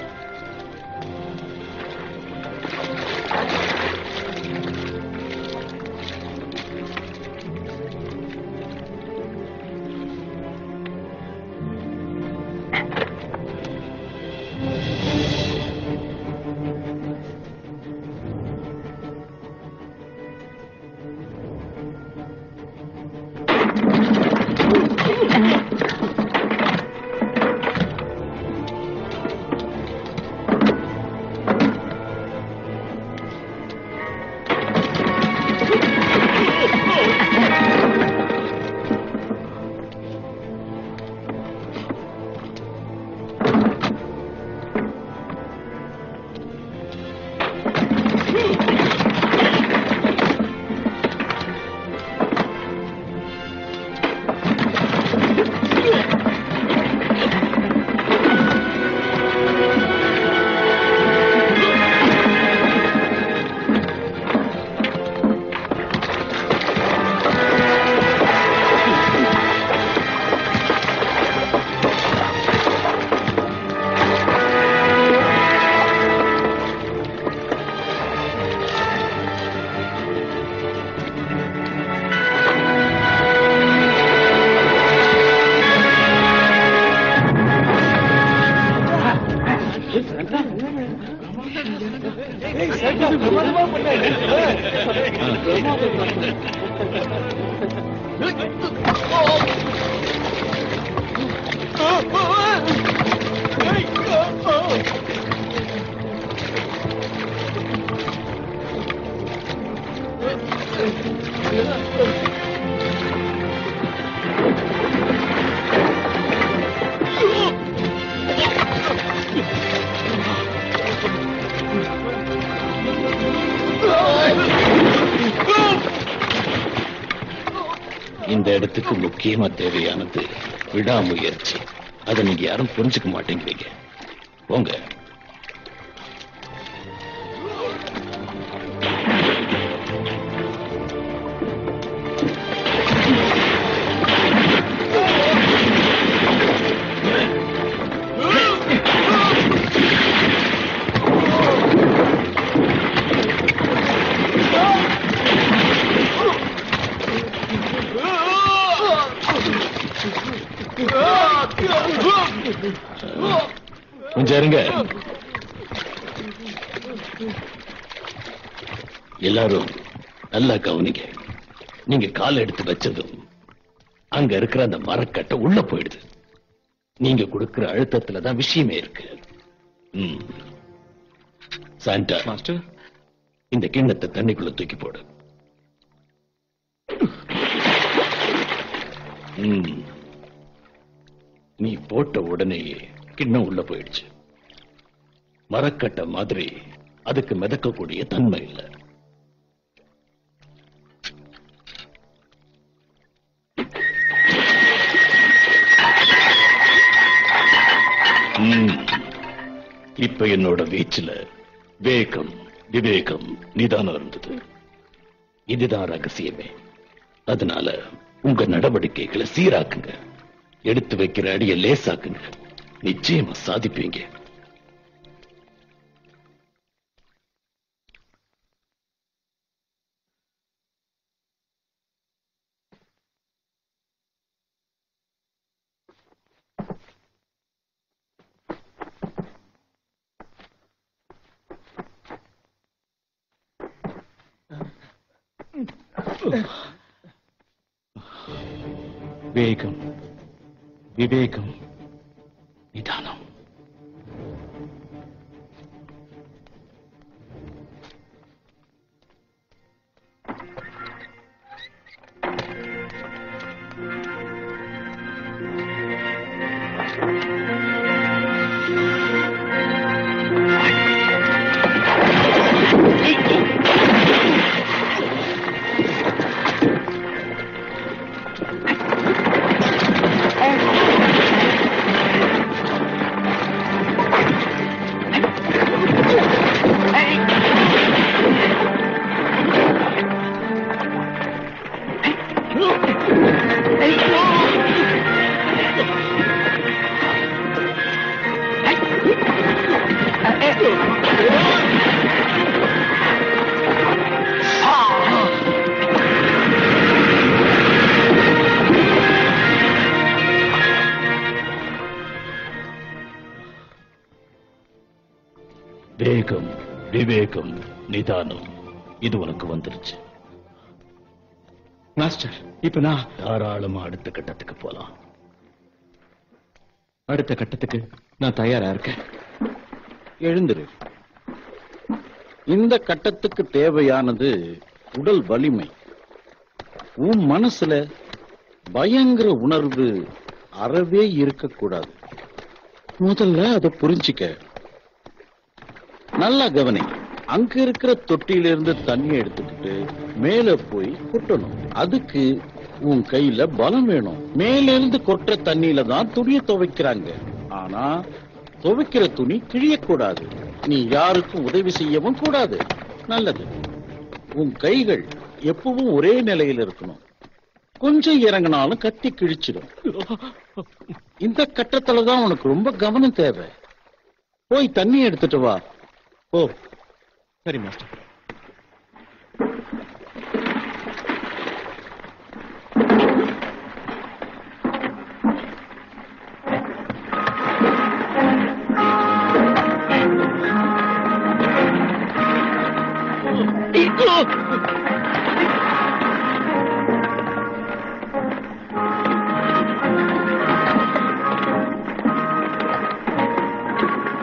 இந்த இடத்துக்கு முக்கியமா தேவையானது விடாமுயற்சி அதை நீங்க யாரும் புரிஞ்சுக்க மாட்டேங்கிறீங்க போங்க கொஞ்சம் இருங்க எல்லாரும் நல்லா கவனிங்க நீங்க கால் எடுத்து வச்சதும் அங்க இருக்கிற அந்த மரக்கட்டை உள்ள போயிடுது நீங்க கொடுக்கிற அழுத்தத்துல தான் விஷயமே இருக்கு ம். சாண்டா மாஸ்டர் இந்த கிண்ணத்தை தண்ணிக்குள்ள தூக்கி போடு ம். நீ போட்ட உடனேயே கிண்ணம் உள்ள போயிடுச்சு மரக்கட்டை மாதிரி அதுக்கு மிதக்கக்கூடிய தன்மை இல்லை ம். இப்ப என்னோட வீச்சுல வேகம் விவேகம் நிதானம் இருந்தது இதுதான் ரகசியமே அதனால உங்க நடவடிக்கைகளை சீராக்குங்க எடுத்து வைக்கிற அடிய லேசாக்குங்க நிச்சயமா சாதிப்பீங்க வேகம் விவேகம் நிதானம் வேகம் விவேகம் நிதானம் இது உனக்கு வந்துருச்சு மாஸ்டர் இப்ப நான் தாராளமா அடுத்த கட்டத்துக்கு போலாம் அடுத்த கட்டத்துக்கு நான் தயாரா இருக்கேன் எழுந்திரு இந்த கட்டத்துக்கு தேவையானது உடல் வலிமை உன் மனசுல பயங்கர உணர்வு அறவே இருக்கக்கூடாது முதல்ல அதை புரிஞ்சுக்க நல்லா கவனி அங்க இருக்கிற தொட்டியிலிருந்து தண்ணியை எடுத்துக்கிட்டு மேல போய் கொட்டணும் அதுக்கு உன் கையில பலம் வேணும் மேல இருந்து கொட்டுற தண்ணியில தான் துணியை துவைக்கிறாங்க ஆனா துவைக்கிற துணி கிழியக்கூடாது நீ யாருக்கும் உதவி செய்யவும் கூடாது நல்லது உன் கைகள் எப்பவும் ஒரே நிலையில் இருக்கணும் கொஞ்சம் இறங்கினாலும் கத்தி கிழிச்சிடும் இந்த கட்டத்துல தான் உனக்கு ரொம்ப கவனம் தேவை போய் தண்ணி எடுத்துட்டு வா ஓ சரி மாஸ்டர்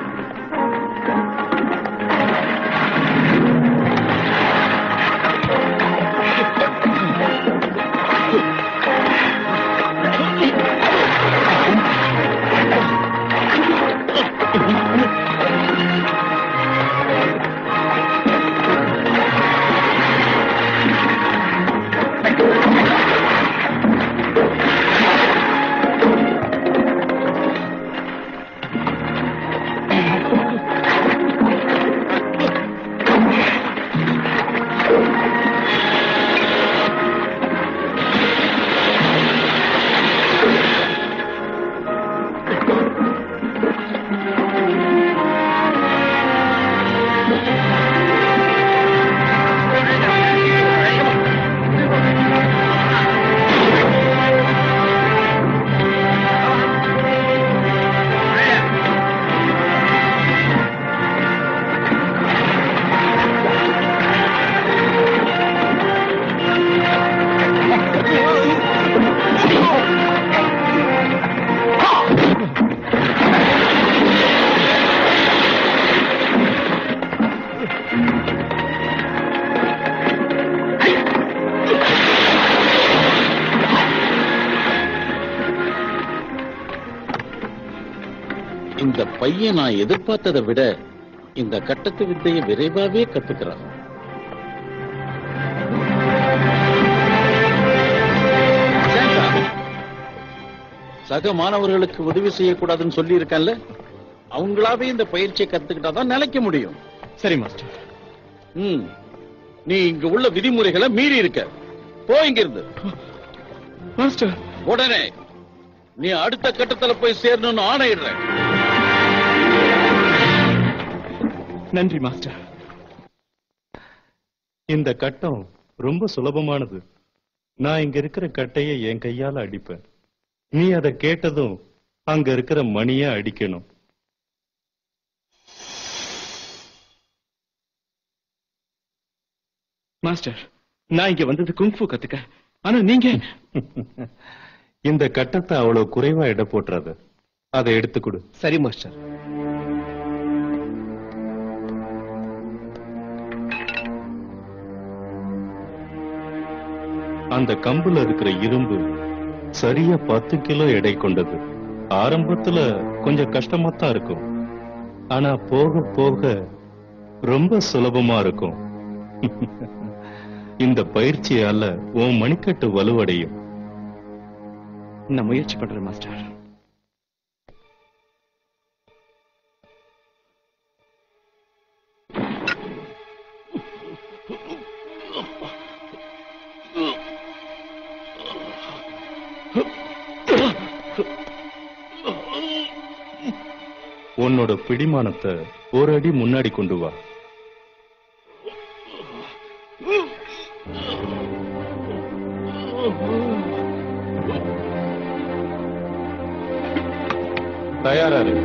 ஆ இந்த பையன் நான் எதிர்பார்த்ததை விட இந்த கட்டத்து வித்தையை விரைவாவே கத்துக்கிறான் சாந்தா, சக மாணவர்களுக்கு உதவி செய்யக்கூடாதுன்னு சொல்லி இருக்கேன்ல அவங்களாவே இந்த பயிற்சியை கத்துக்கிட்டாதான் நிலைக்க முடியும் சரி மாஸ்டர் ம் நீ இங்க உள்ள விதிமுறைகளை மீறி இருக்க போ இங்க இருந்து மாஸ்டர் உடனே நீ அடுத்த கட்டத்துல போய் சேரணும்னு ஆணையிடுறேன் நன்றி மாஸ்டர் இந்த கட்டம் ரொம்ப சுலபமானது நான் இங்க இருக்கிற கட்டையை என் கையால அடிப்பேன் நீ அதை கேட்டதும் அங்க இருக்கிற மணிய அடிக்கணும் மாஸ்டர் நான் இங்க வந்தது குங்ஃபு கத்துக்க ஆனா நீங்க இந்த கட்டத்தை அவ்வளவு குறைவா எடை போட்டுறாத அதை எடுத்து கொடு சரி மாஸ்டர் அந்த கம்புல இருக்கிற இரும்பு சரியா பத்து கிலோ எடை கொண்டது ஆரம்பத்துல கொஞ்சம் கஷ்டமா தான் இருக்கும் ஆனா போக போக ரொம்ப சுலபமா இருக்கும் இந்த பயிற்சியால உன் மணிக்கட்டு வலுவடையும் நான் முயற்சி பண்றேன் மாஸ்டர் உன்னோட பிடிமானத்தை ஒரு அடி முன்னாடி கொண்டு வா தயாரா இரு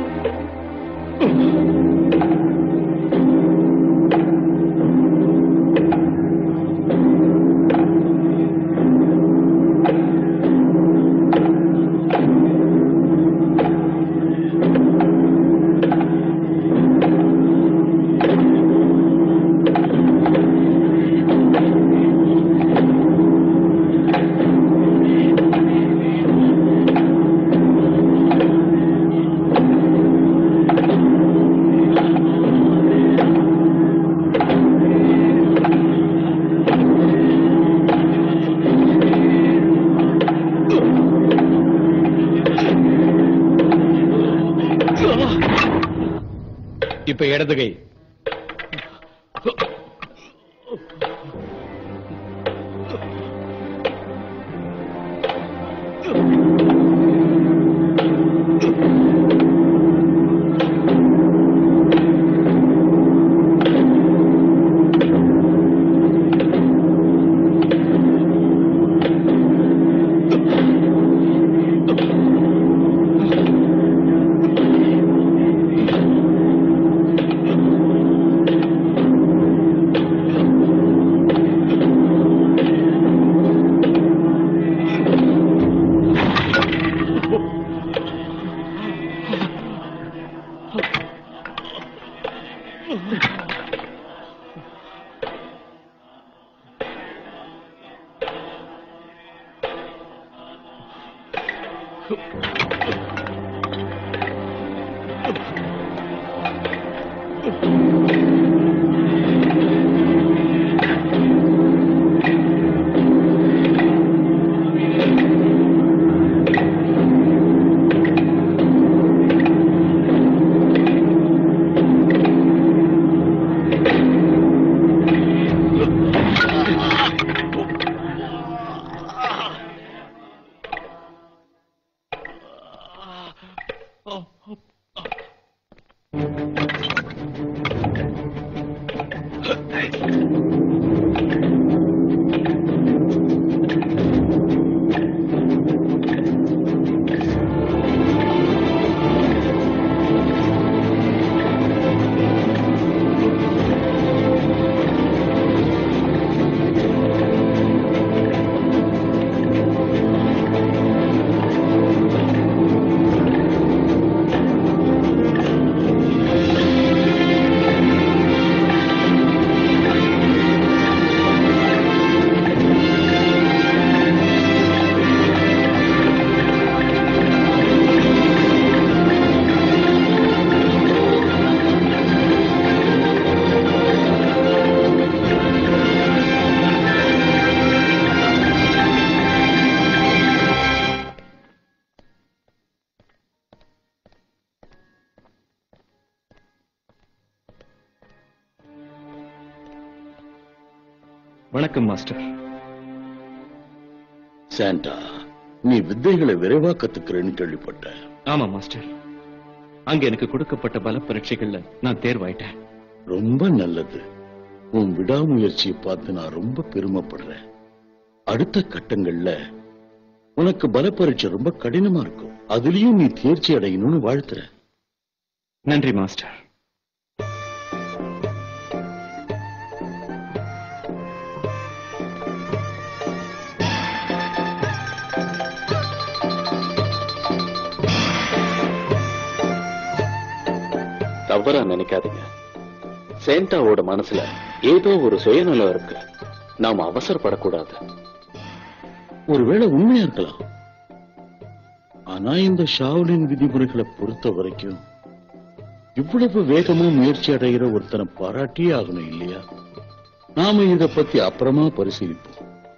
இப்ப இடது கை வணக்கம் மாஸ்டர் சாண்டா நீ வித்தைகளை விரைவா கத்துக்கிறேன்னு கேள்விப்பட்டேன் ஆமா மாஸ்டர் அங்க எனக்கு கொடுக்கப்பட்ட பல பரீட்சைகள்ல நான் தேர்வாயிட்டேன் ரொம்ப நல்லது உன் விடாமுயற்சியை பார்த்து நான் ரொம்ப பெருமைப்படுறேன் அடுத்த கட்டங்கள்ல உனக்கு பல பரீட்சை ரொம்ப கடினமா இருக்கும் அதுலயும் நீ தேர்ச்சி அடையணும்னு வாழ்த்துறேன் நன்றி மாஸ்டர் தவறா நினைக்காதீங்க சேண்டாவோட மனசுல ஏதோ ஒரு சுயநலம் இருக்கு நாம அவசரப்படக்கூடாது ஒருவேளை உண்மையா இருக்கலாம் ஆனா இந்த ஷாவ்லின் விதிமுறைகளை பொறுத்த வரைக்கும் இவ்வளவு வேகமா முயற்சி அடைகிற ஒருத்தனை பாராட்டியே ஆகணும் இல்லையா நாம இத பத்தி அப்புறமா பரிசீலிப்போம்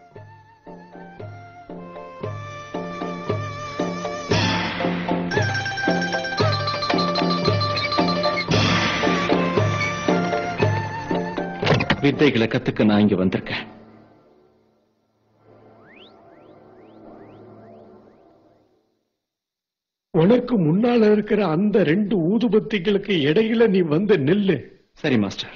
வித்தைகளை கத்துக்க நான் இங்க வந்திருக்கேன் உனக்கு முன்னால இருக்கிற அந்த ரெண்டு ஊதுபத்திகளுக்கு இடையில நீ வந்து நில்லு சரி மாஸ்டர்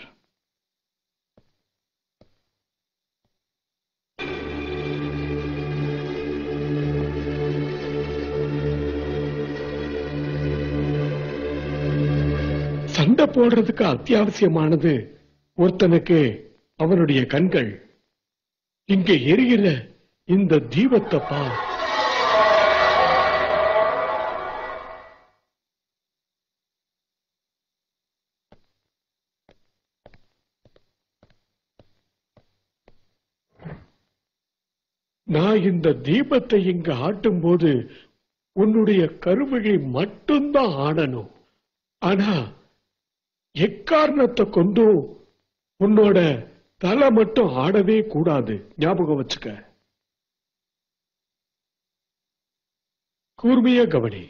சண்டை போடுறதுக்கு அத்தியாவசியமானது ஒருத்தனுக்கு அவனுடைய கண்கள் இங்க எரிகிற இந்த தீபத்தை பார் நான் இந்த தீபத்தை இங்க ஆட்டும் போது உன்னுடைய கருவிழி மட்டும்தான் ஆடணும் ஆனா எக்காரணத்தை கொண்டும் உன்னோட தலை மட்டும் ஆடவே கூடாது ஞாபகம் வச்சுக்க கூர்மைய கவனி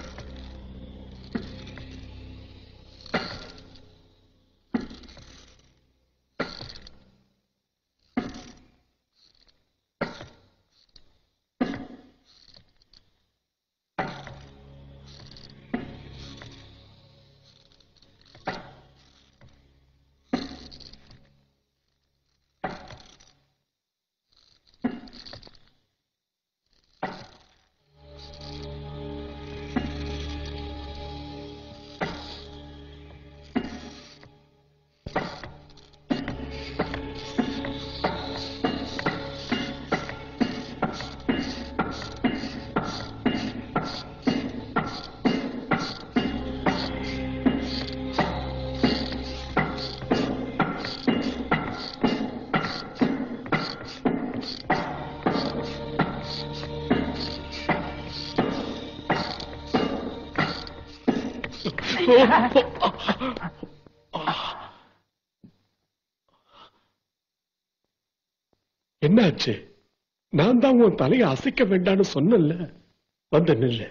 என்னாச்சு நான் தான் உன் தலையை அசைக்க வேண்டாம்னு சொன்னேன்ல வந்து நில்லு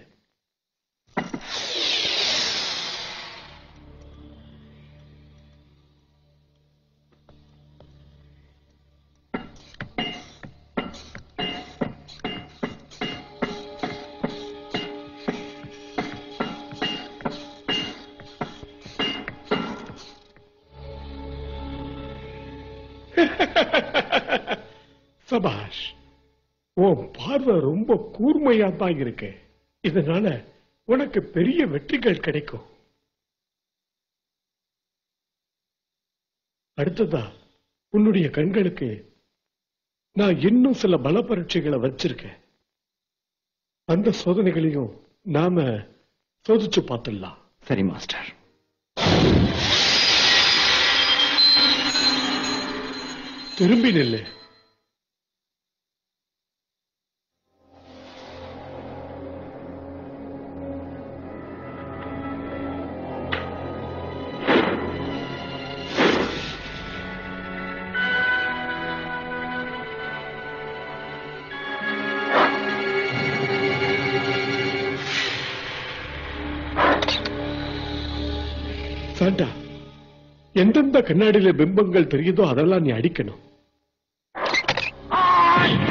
சபாஷ் உன் பார்வை ரொம்ப கூர்மையா தான் இருக்கு இதனால உனக்கு பெரிய வெற்றிகள் கிடைக்கும் அடுத்ததா உன்னுடைய கண்களுக்கு நான் இன்னும் சில பல பரீட்சைகளை வச்சிருக்கேன் அந்த சோதனைகளையும் நாம சோதிச்சு பார்த்துடலாம் சரி மாஸ்டர் திரும்பி நில்லு சாண்டா எந்தெந்த கண்ணாடியில பிம்பங்கள் தெரியுதோ அதெல்லாம் நீ அடிக்கணும்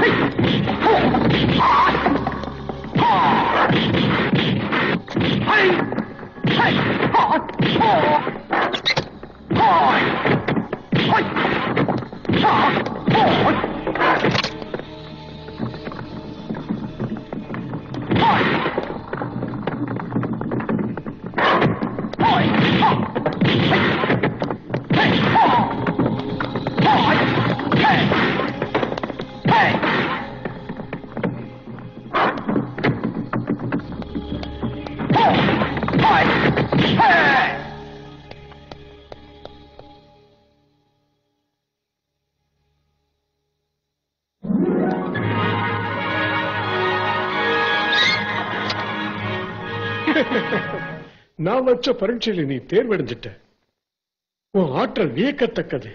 நான் வச்ச பரீட்சையில நீ தேர்வடைஞ்சிட்ட உன் ஆற்றல் வியக்கத்தக்கது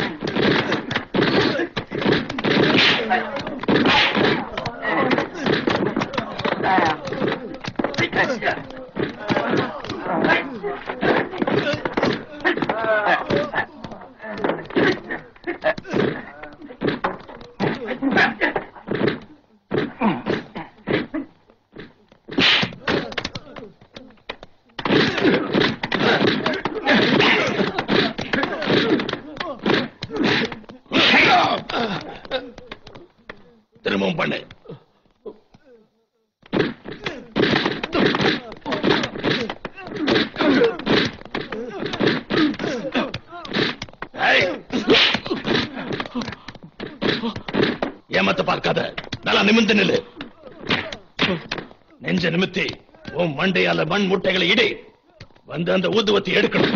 திரும்பவும் பண்ணு ஏய். ஏமாத்த பார்க்காத நல்லா நிமிர்ந்து நில்லு நெஞ்ச நிமித்தி உன் மண்டையால மண் முட்டைகளை இடி வந்து அந்த ஊதுவத்தி எடுக்கணும்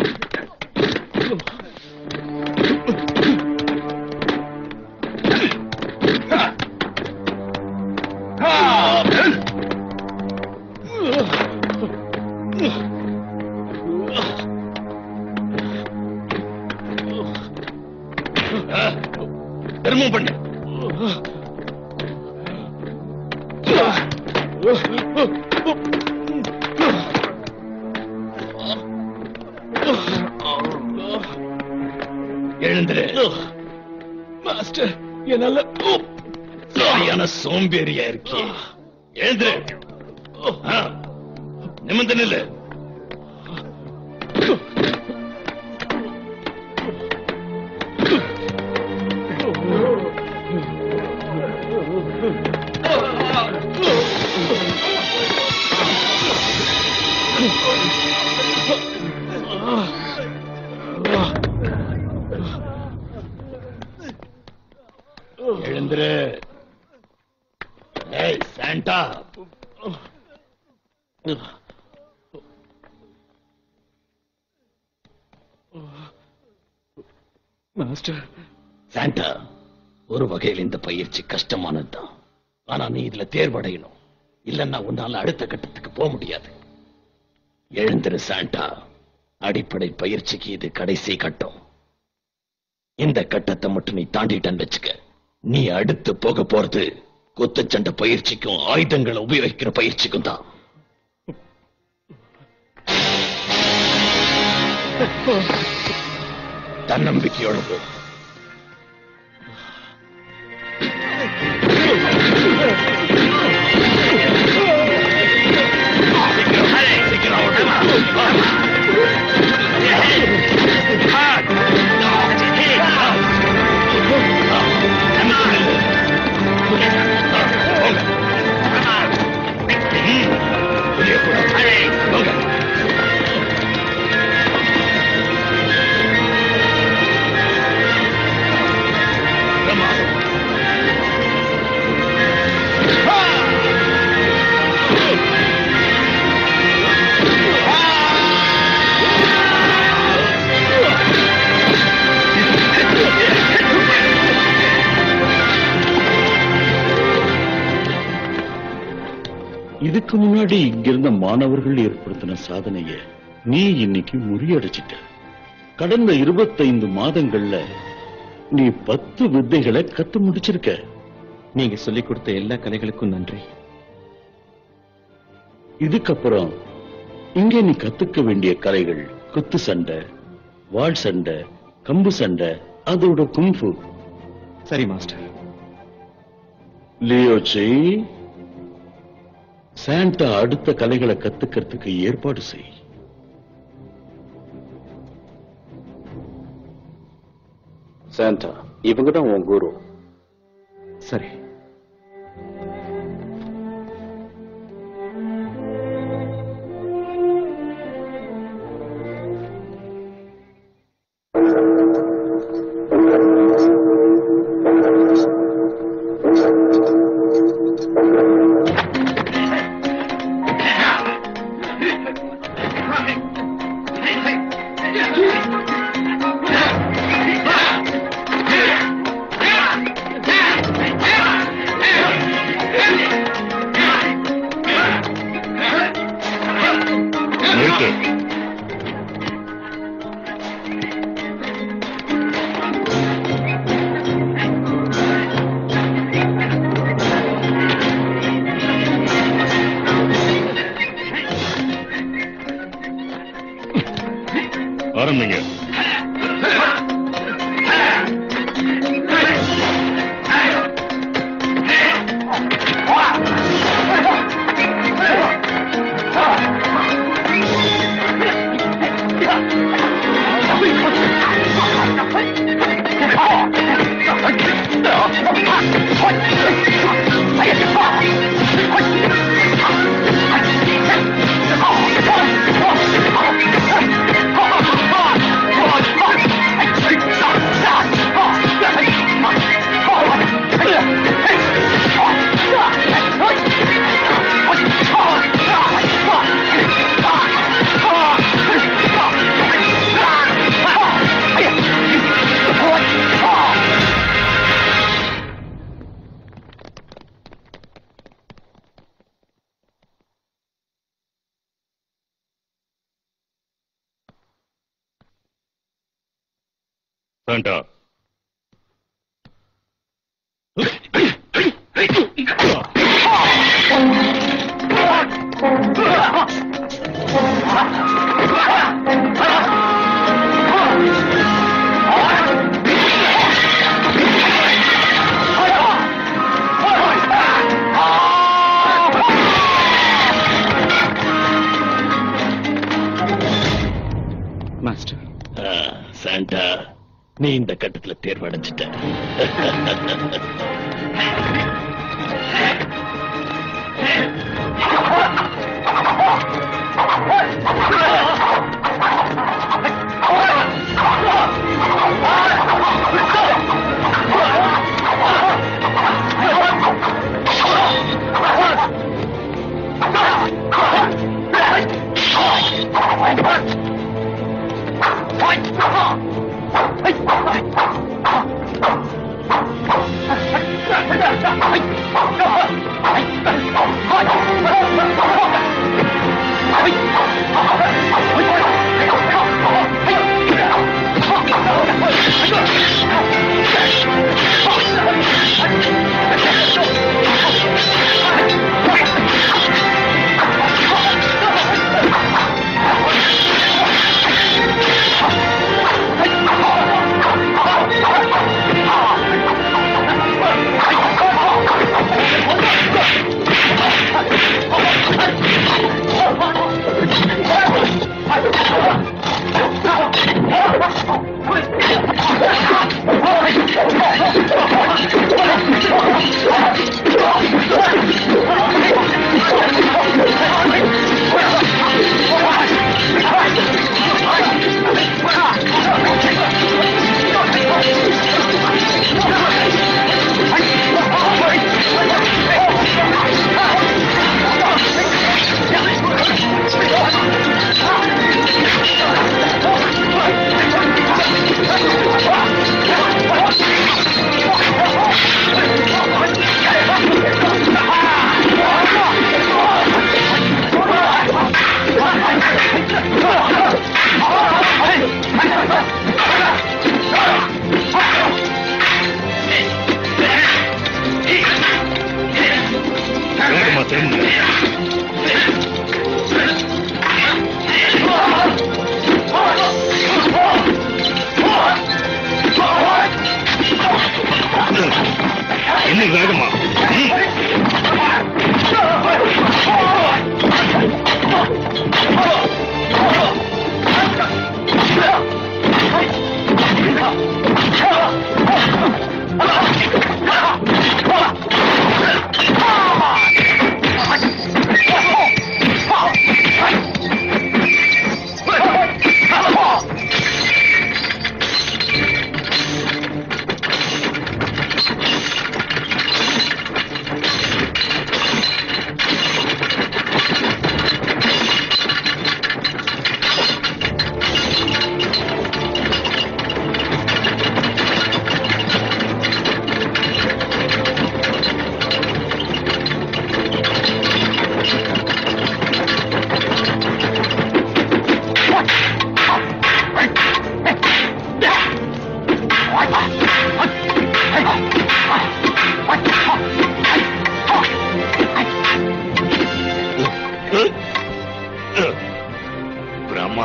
திரும்பவும் பண்ணு எழுந்துரு மாஸ்டர் என்னால சரியான சோம்பேறியா இருக்கே எழுந்துரு ஆ, நிமிர்ந்து நில்லு எழுந்துரு ஏய் சாண்டா மாஸ்டர் சாண்டா ஒரு வகையில் இந்த பயிற்சி கஷ்டமானதுதான் ஆனா நீ இதுல தேர்வடையணும் இல்லன்னா உன்னால அடுத்த கட்டத்துக்கு போக முடியாது எழுந்திரு சாண்டா அடிப்படை பயிற்சிக்கு இது கடைசி கட்டம் இந்த கட்டத்தை மட்டும் நீ தாண்டிட்டன்னு வச்சுக்க நீ அடுத்து போக போறது குத்துச்சண்டை பயிற்சிக்கும் ஆயுதங்களை உபயோகிக்கிற பயிற்சிக்கும் தான் தன்னம்பிக்கையோட போ இதுக்கு முன்னாடி இங்கிருந்த மாணவர்கள் ஏற்படுத்தின சாதனைய நீ இன்னைக்கு முறியடிச்சிட்ட கடந்த இருபத்தைந்து மாதங்கள்ல நீ பத்து வித்தைகளை கத்து முடிச்சிருக்க நீங்க சொல்லிக் கொடுத்த எல்லா கலைகளுக்கும் நன்றி இதுக்கப்புறம் இங்கே நீ கத்துக்க வேண்டிய கலைகள் குத்து சண்டை வாள் சண்டை கம்பு சண்டை அதோட குங்ஃபு சரி மாஸ்டர் லியோச்சி சாண்டா அடுத்த கலைகளை கத்துக்கிறதுக்கு ஏற்பாடு செய் சாண்டா இவங்க தான் உன் குரு சரி நிறுத்து ஆரம்பிங்க சாண்டா மாஸ்டர் ஆ, சாண்டா நீ இந்த கட்டத்துல தேர்வடைஞ்சிட்ட வேகமா திரும்புங்க இன்னும் வேகமா ம்.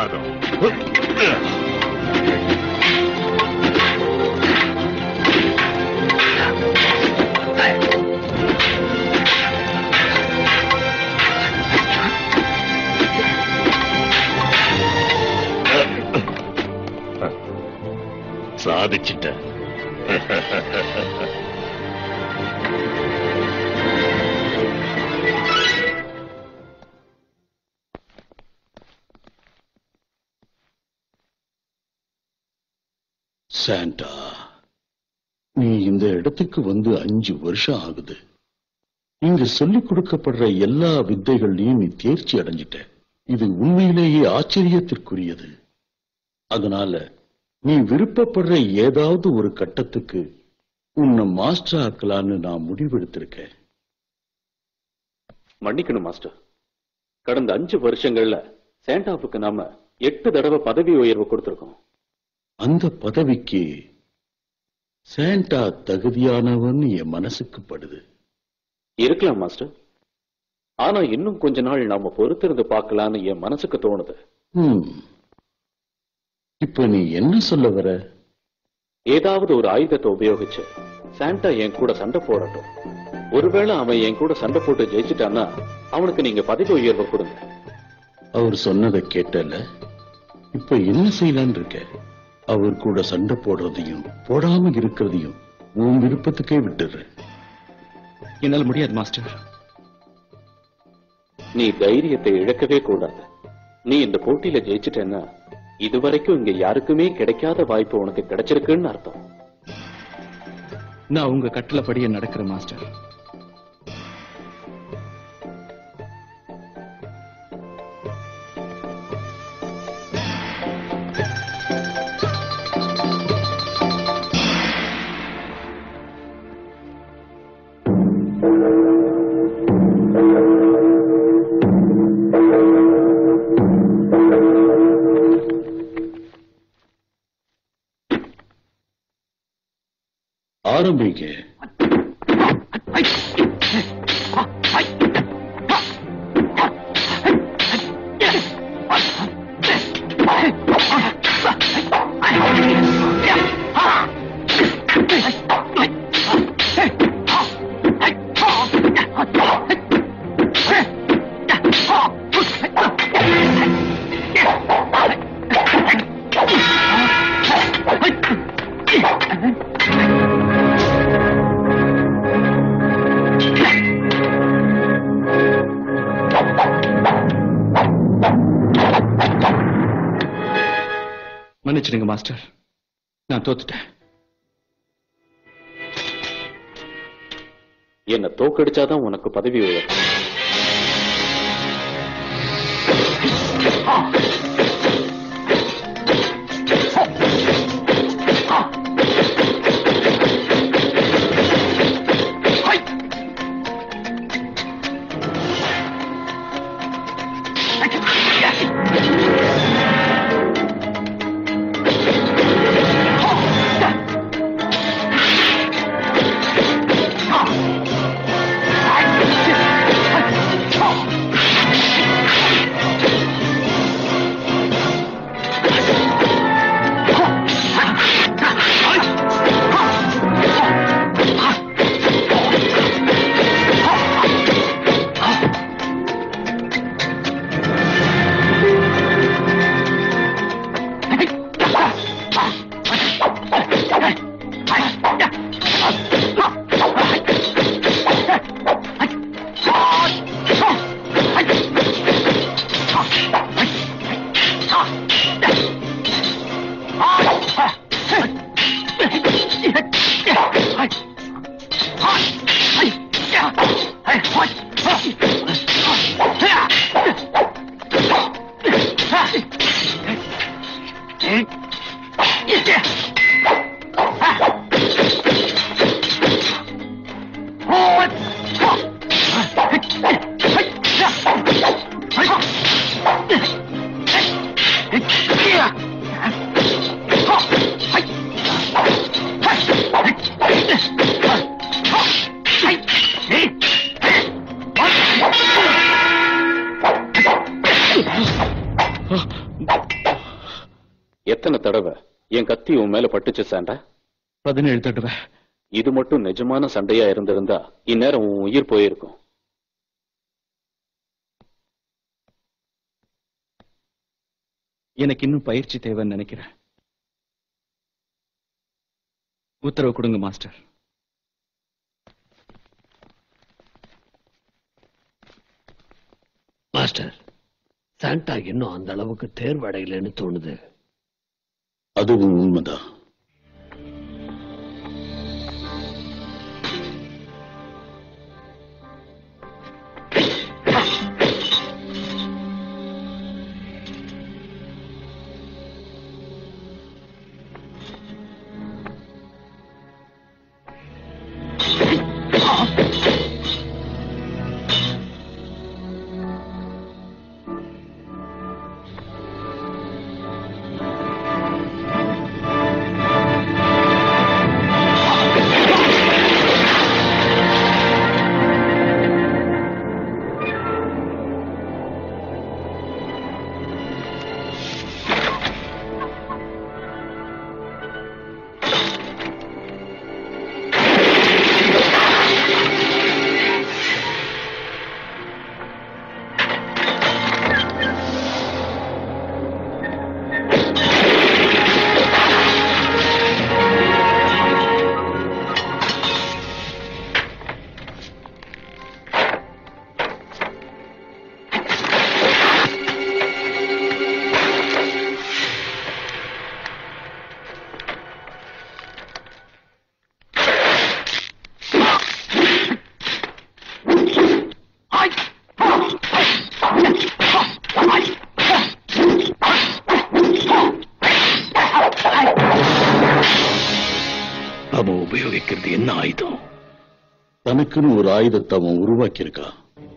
பிரமாதம் சாதிச்சிட்ட சாண்டா நீ இந்த இடத்துக்கு வந்து அஞ்சு வருஷம் ஆகுது இங்க சொல்லிக் கொடுக்கப்படுற எல்லா வித்தைகள்லயும் நீ தேர்ச்சி அடைஞ்சிட்ட இது உண்மையிலேயே ஆச்சரியத்திற்குரியது அதனால நீ விருப்பப்படுற ஏதாவது ஒரு கட்டத்துக்கு உன்னை மாஸ்டர் ஆக்கலான்னு நான் முடிவெடுத்திருக்கேன் மன்னிக்கணும் மாஸ்டர் கடந்த அஞ்சு வருஷங்கள்ல சேண்டாவுக்கு நாம எட்டு தடவை பதவி உயர்வு கொடுத்திருக்கோம் அந்த பதவிக்கு சாண்டா தகுதியானவன் என் மனசுக்கு படுது இருக்கலாம் மாஸ்டர் ஆனா இன்னும் கொஞ்ச நாள் நாம பொறுத்திருந்து பார்க்கலான்னு என் மனசுக்கு தோணுது ஹம். இப்ப நீ என்ன சொல்ல வர ஏதாவது ஒரு ஆயுதத்தை உபயோகிச்சு சாண்டா என் கூட சண்டை போடட்டும் ஒருவேளை அவன் என் கூட சண்டை போட்டு ஜெயிச்சிட்டான்னா அவனுக்கு நீங்க பதவி உயர்வு கொடுங்க அவர் சொன்னதை கேட்டல இப்ப என்ன செய்யலான்னு இருக்க அவர் கூட சண்டை போடுறதையும் போடாம இருக்கிறதையும் உன் விருப்பத்துக்கே விட்டுடுறேன் என்னால முடியாது மாஸ்டர் நீ தைரியத்தை இழக்கவே கூடாது நீ இந்த போட்டியில ஜெயிச்சிட்டேன்னா இதுவரைக்கும் இங்க யாருக்குமே கிடைக்காத வாய்ப்பு உனக்கு கிடைச்சிருக்குன்னு அர்த்தம் நான் உங்க கட்டளைப்படியே நடக்கிறேன் மாஸ்டர் ஆரம்பிங்க மன்னிச்சிடுங்க மாஸ்டர் நான் தோத்துட்டேன் என்ன தோக்கடிச்சாதான் உனக்கு பதவி உயர்வு Ah! எத்தனை தடவை என் கத்தி உன் மேல பட்டுச்சு சாண்டா பதினேழு தடவை இது மட்டும் நிஜமான சண்டையா இருந்திருந்தா இந்நேரம் உன் உயிர் போயிருக்கும் எனக்கு இன்னும் பயிற்சி தேவைன்னு நினைக்கிறேன் உத்தரவு கொடுங்க மாஸ்டர் மாஸ்டர் சாண்டா இன்னும் அந்த அளவுக்கு தேர்வடையலைன்னு தோணுது அதுவும் உண்மைதான் அவன் உபயோகிக்கிறது என்ன ஆயுதம் தனக்குன்னு ஒரு ஆயுதத்தை அவன் உருவாக்கியிருக்கான்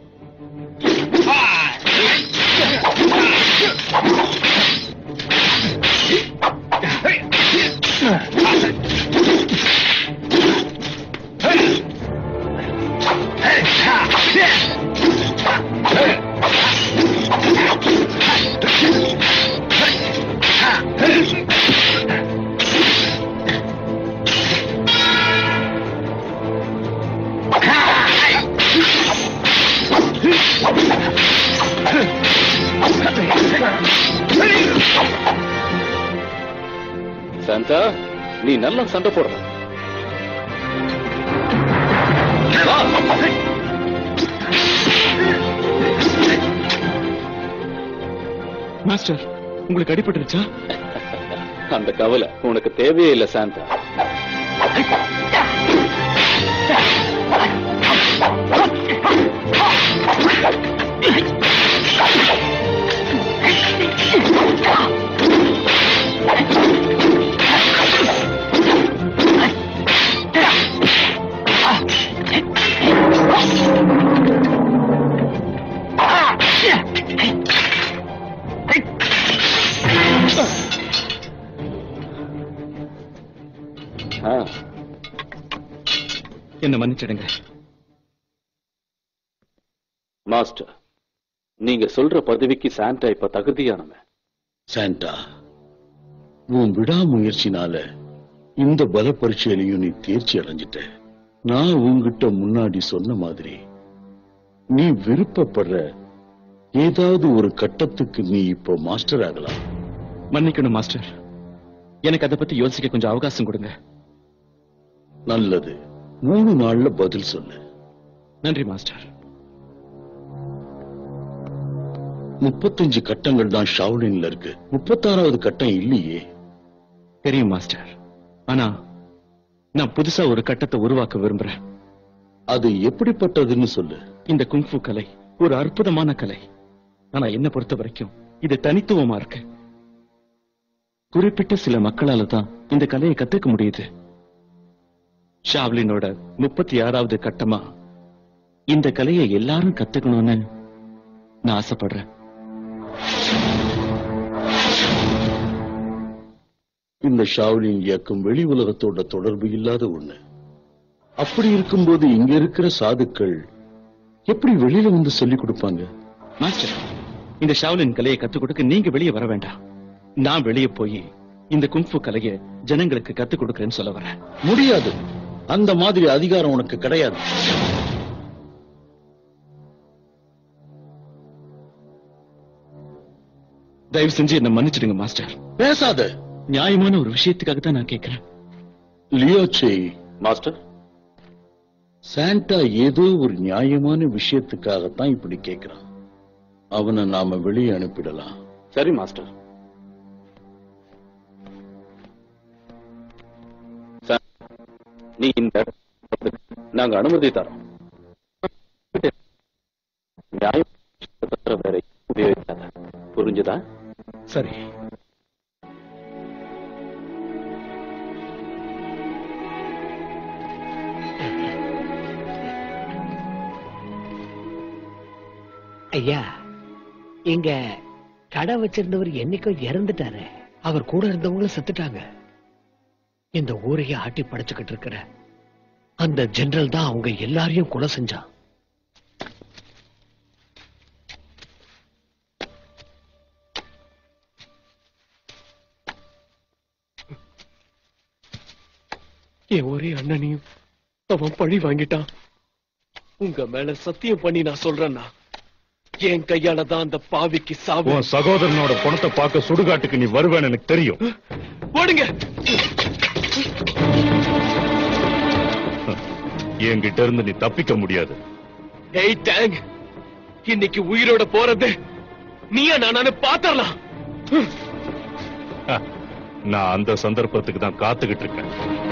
சாந்தா நீ நல்லா சண்டை போடுற மாஸ்டர் உங்களுக்கு அடிபட்டுருச்சா அந்த கவலை உனக்கு தேவையே இல்லை சாந்தா ஆ, என்ன மன்னிச்சிடுங்க மாஸ்டர் நீங்க சொல்ற பதவிக்கு சாண்டா இப்ப தகுதியானவன் சாண்டா உன் விடாமுயற்சினால இந்த பல பரீட்சையிலையும் நீ தேர்ச்சி அடைஞ்சிட்ட நான் உன்கிட்ட முன்னாடி சொன்ன மாதிரி நீ விருப்பப்படுற ஏதாவது ஒரு கட்டத்துக்கு நீ இப்போ மாஸ்டர் ஆகலாம் மன்னிக்கணும் மாஸ்டர் எனக்கு அதை பத்தி யோசிக்க கொஞ்சம் அவகாசம் கொடுங்க நல்லது மூணு நாள்ல பதில் சொல்லு நன்றி மாஸ்டர் முப்பத்தஞ்சு கட்டங்கள் தான் ஷாவ்லின்ல இருக்கு முப்பத்தாறாவது கட்டம் இல்லையே தெரியும் மாஸ்டர் ஆனா நான் புதுசா ஒரு கட்டத்தை உருவாக்க விரும்புறேன் அது எப்படிப்பட்டதுன்னு சொல்லு இந்த குங்ஃபு கலை ஒரு அற்புதமான கலை ஆனா என்ன பொறுத்த வரைக்கும் இது தனித்துவமா இருக்கு குறிப்பிட்ட சில மக்களால தான் இந்த கலையை கத்துக்க முடியுது ஷாவ்லினோட முப்பத்தி ஆறாவது கட்டமா இந்த கலையை எல்லாரும் கத்துக்கணும்னு நான் ஆசைப்படுறேன் இந்த ஷாவ்லின் இயக்கம் வெளி உலகத்தோட தொடர்பு இல்லாத ஒண்ணு அப்படி இருக்கும்போது இங்க இருக்கிற சாதுக்கள் எப்படி வெளியில வந்து சொல்லிக் கொடுப்பாங்க மாஸ்டர் இந்த ஷாவ்லின் கலையை கத்துக் கொடுக்க நீங்க வெளியே வர வேண்டாம் நான் வெளியே போய் இந்த குங்ஃபு கலைய ஜனங்களுக்கு கத்துக் கொடுக்கறேன்னு சொல்ல வரேன் முடியாது அந்த மாதிரி அதிகாரம் உனக்கு கிடையாது தயவு செஞ்சு என்ன மன்னிச்சிடுங்க மாஸ்டர் பேசாத நியாயமான ஒரு விஷயத்துக்காக தான் நான் கேட்கிறேன் லியோச்சே மாஸ்டர் சாண்டா ஏதோ ஒரு நியாயமான விஷயத்துக்காகத்தான் இப்படி கேட்கிறான் அவனை நாம வெளியே அனுப்பிடலாம் சரி மாஸ்டர் சார், நீ இந்த இடத்துக்கு நாங்க அனுமதி தரோம் நியாயம் தவிர வேற எதுவும் உபயோகிக்காத புரிஞ்சுதா சரி ஐயா இங்க கடை வச்சிருந்தவர் என்னைக்கோ இறந்துட்டாரு அவர் கூட இருந்தவங்களும் செத்துட்டாங்க இந்த ஊரையே ஆட்டி படைச்சுக்கிட்டு இருக்கிற அந்த ஜெனரல் தான் அவங்க எல்லாரையும் கொலை செஞ்சான் என் ஒரே அண்ணனையும் அவன் பழி வாங்கிட்டான் உங்க மேல சத்தியம் பண்ணி நான் சொல்றேன்னா என் கையால தான் அந்த பாவிக்கு சாவு உன் சகோதரனோட பணத்தை பார்க்க சுடுகாட்டுக்கு நீ வருவேன்னு எனக்கு தெரியும் ஓடுங்க என்கிட்ட இருந்து நீ தப்பிக்க முடியாது ஏய் டேங் இன்னைக்கு உயிரோட போறது நீயா நானு பாத்திரலாம் ஹ, நான் அந்த சந்தர்ப்பத்துக்கு தான் காத்துக்கிட்டு இருக்கேன்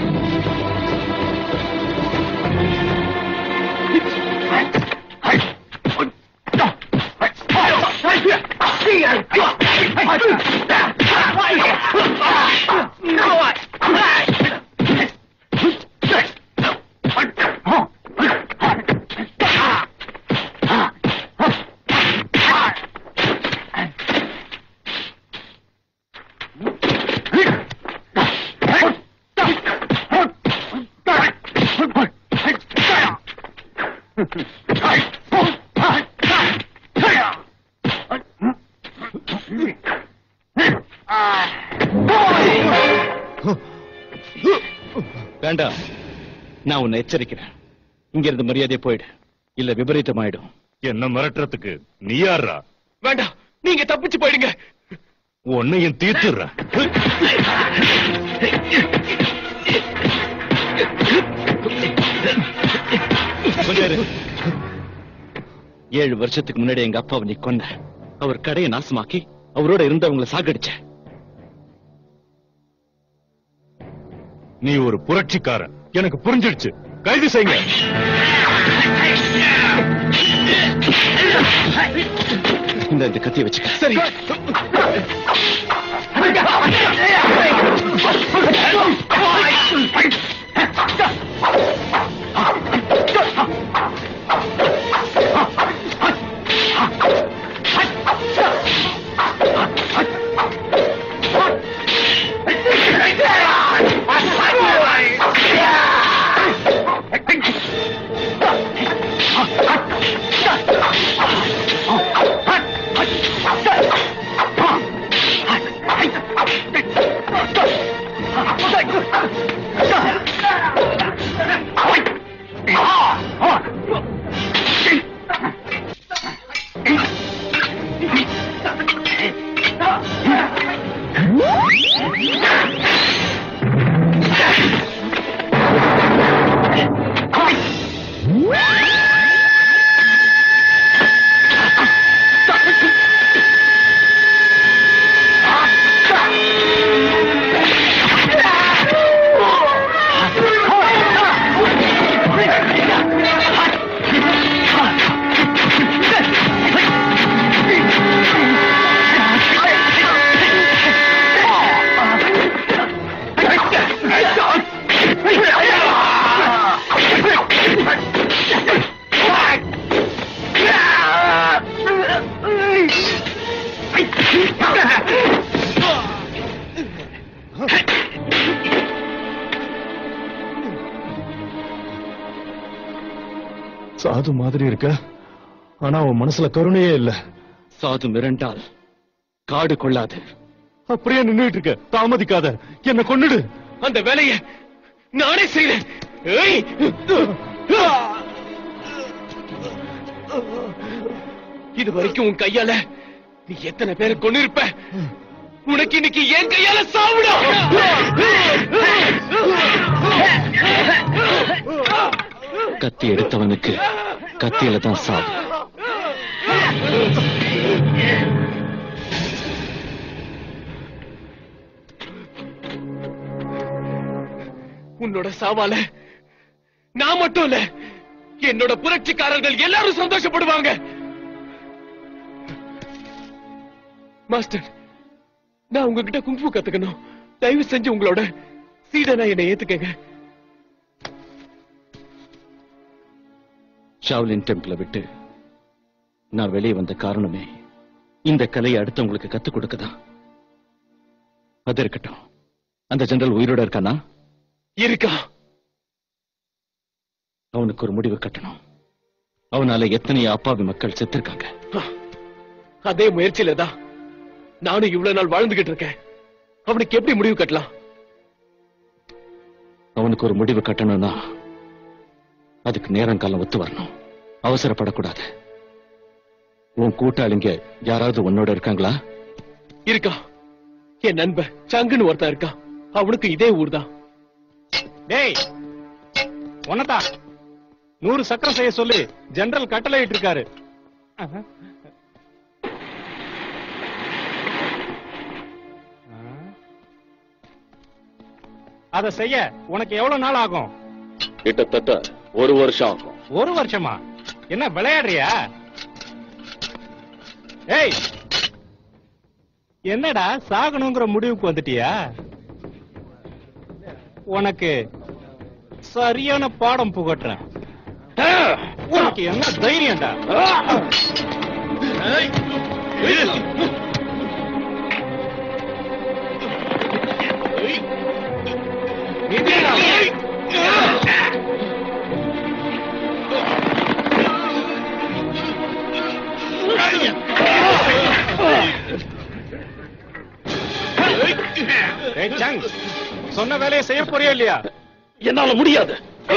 வேண்டாம் நான் உன்னை எச்சரிக்கிறேன் இங்க இருந்து மரியாதையை போயிடு இல்ல விபரீதமாயிடும் என்ன மிரட்டுறதுக்கு நீ யாரா வேண்டாம் நீங்க தப்பிச்சு போயிடுங்க உன்னையும் தீர்த்துடுறேன் கொஞ்சம் இரு. ஏழு வருஷத்துக்கு முன்னாடி எங்க அப்பாவை நீ கொன்ன அவர் கடையை நாசமாக்கி அவரோட இருந்தவங்களை சாகடிச்ச நீ ஒரு புரட்சிக்காரன் எனக்கு புரிஞ்சிடுச்சு கைது செய்யுங்க இந்த இந்த கத்தியை வச்சுக்க சரி சாது மாதிரி இருக்க ஆனா அவன் மனசுல கருணையே இல்ல சாது மிரண்டால் காடு கொள்ளாது அப்படியே நின்னுட்டு இருக்க தாமதிக்காத என்ன கொன்னுடு அந்த வேலையை நானே செய்றேன் ஏய்! இது வரைக்கும் உன் கையால நீ எத்தனை பேரை கொண்டிருப்ப உனக்கு இன்னைக்கு என் கையால சாவுடா கத்தி எடுத்தவனுக்கு கத்தியில தான் சாவு உன்னோட சாவால நான் மட்டும் இல்ல என்னோட புரட்சிக்காரர்கள் எல்லாரும் சந்தோஷப்படுவாங்க மாஸ்டர் நான் உங்ககிட்ட குங்ஃபு கத்துக்கணும் தயவு செஞ்சு உங்களோட சீடனா என்னை ஏத்துக்கங்க ஷாவ்லின் டெம்பிள விட்டு நான் வெளியே வந்த காரணமே இந்த கலையை அடுத்தவங்களுக்கு கத்துக் கொடுக்கதான் அது இருக்கட்டும் அந்த ஜெனரல் உயிரோட இருக்கானா இருக்கா அவனுக்கு ஒரு முடிவு கட்டணும் அவனால எத்தனை அப்பாவி மக்கள் செத்திருக்காங்க அதே முயற்சியில தான் நானும் இவ்வளவு நாள் வாழ்ந்துகிட்டு இருக்கேன் அவனுக்கு எப்படி முடிவு கட்டலாம் அவனுக்கு ஒரு முடிவு கட்டணும்னா அதுக்கு நேரம் காலம் ஒத்து வரணும் அவசரப்படக்கூடாது உன் கூட்டாளிங்க யாராவது உன்னோட இருக்காங்களா இருக்கா என் நண்பன் சங்குன்னு ஒருத்தன் இருக்கான் அவனுக்கு இதே ஊர் தான் டேய் உனதான் நூறு சக்கரம் செய்ய சொல்லி ஜெனரல் கட்டளை இருக்காரு அத செய்ய உனக்கு எவ்வளவு நாள் ஆகும் கிட்டத்தட்ட ஒரு வருஷம் ஆகும் ஒரு வருஷமா என்ன விளையாடுறியா ஏய் என்னடா சாகணுங்கிற முடிவுக்கு வந்துட்டியா உனக்கு சரியான பாடம் புகட்டுறேன் உனக்கு என்ன தைரியம்டா ஏய், சங், சொன்ன வேலையை செய்ய போறியா இல்லையா என்னால முடியாது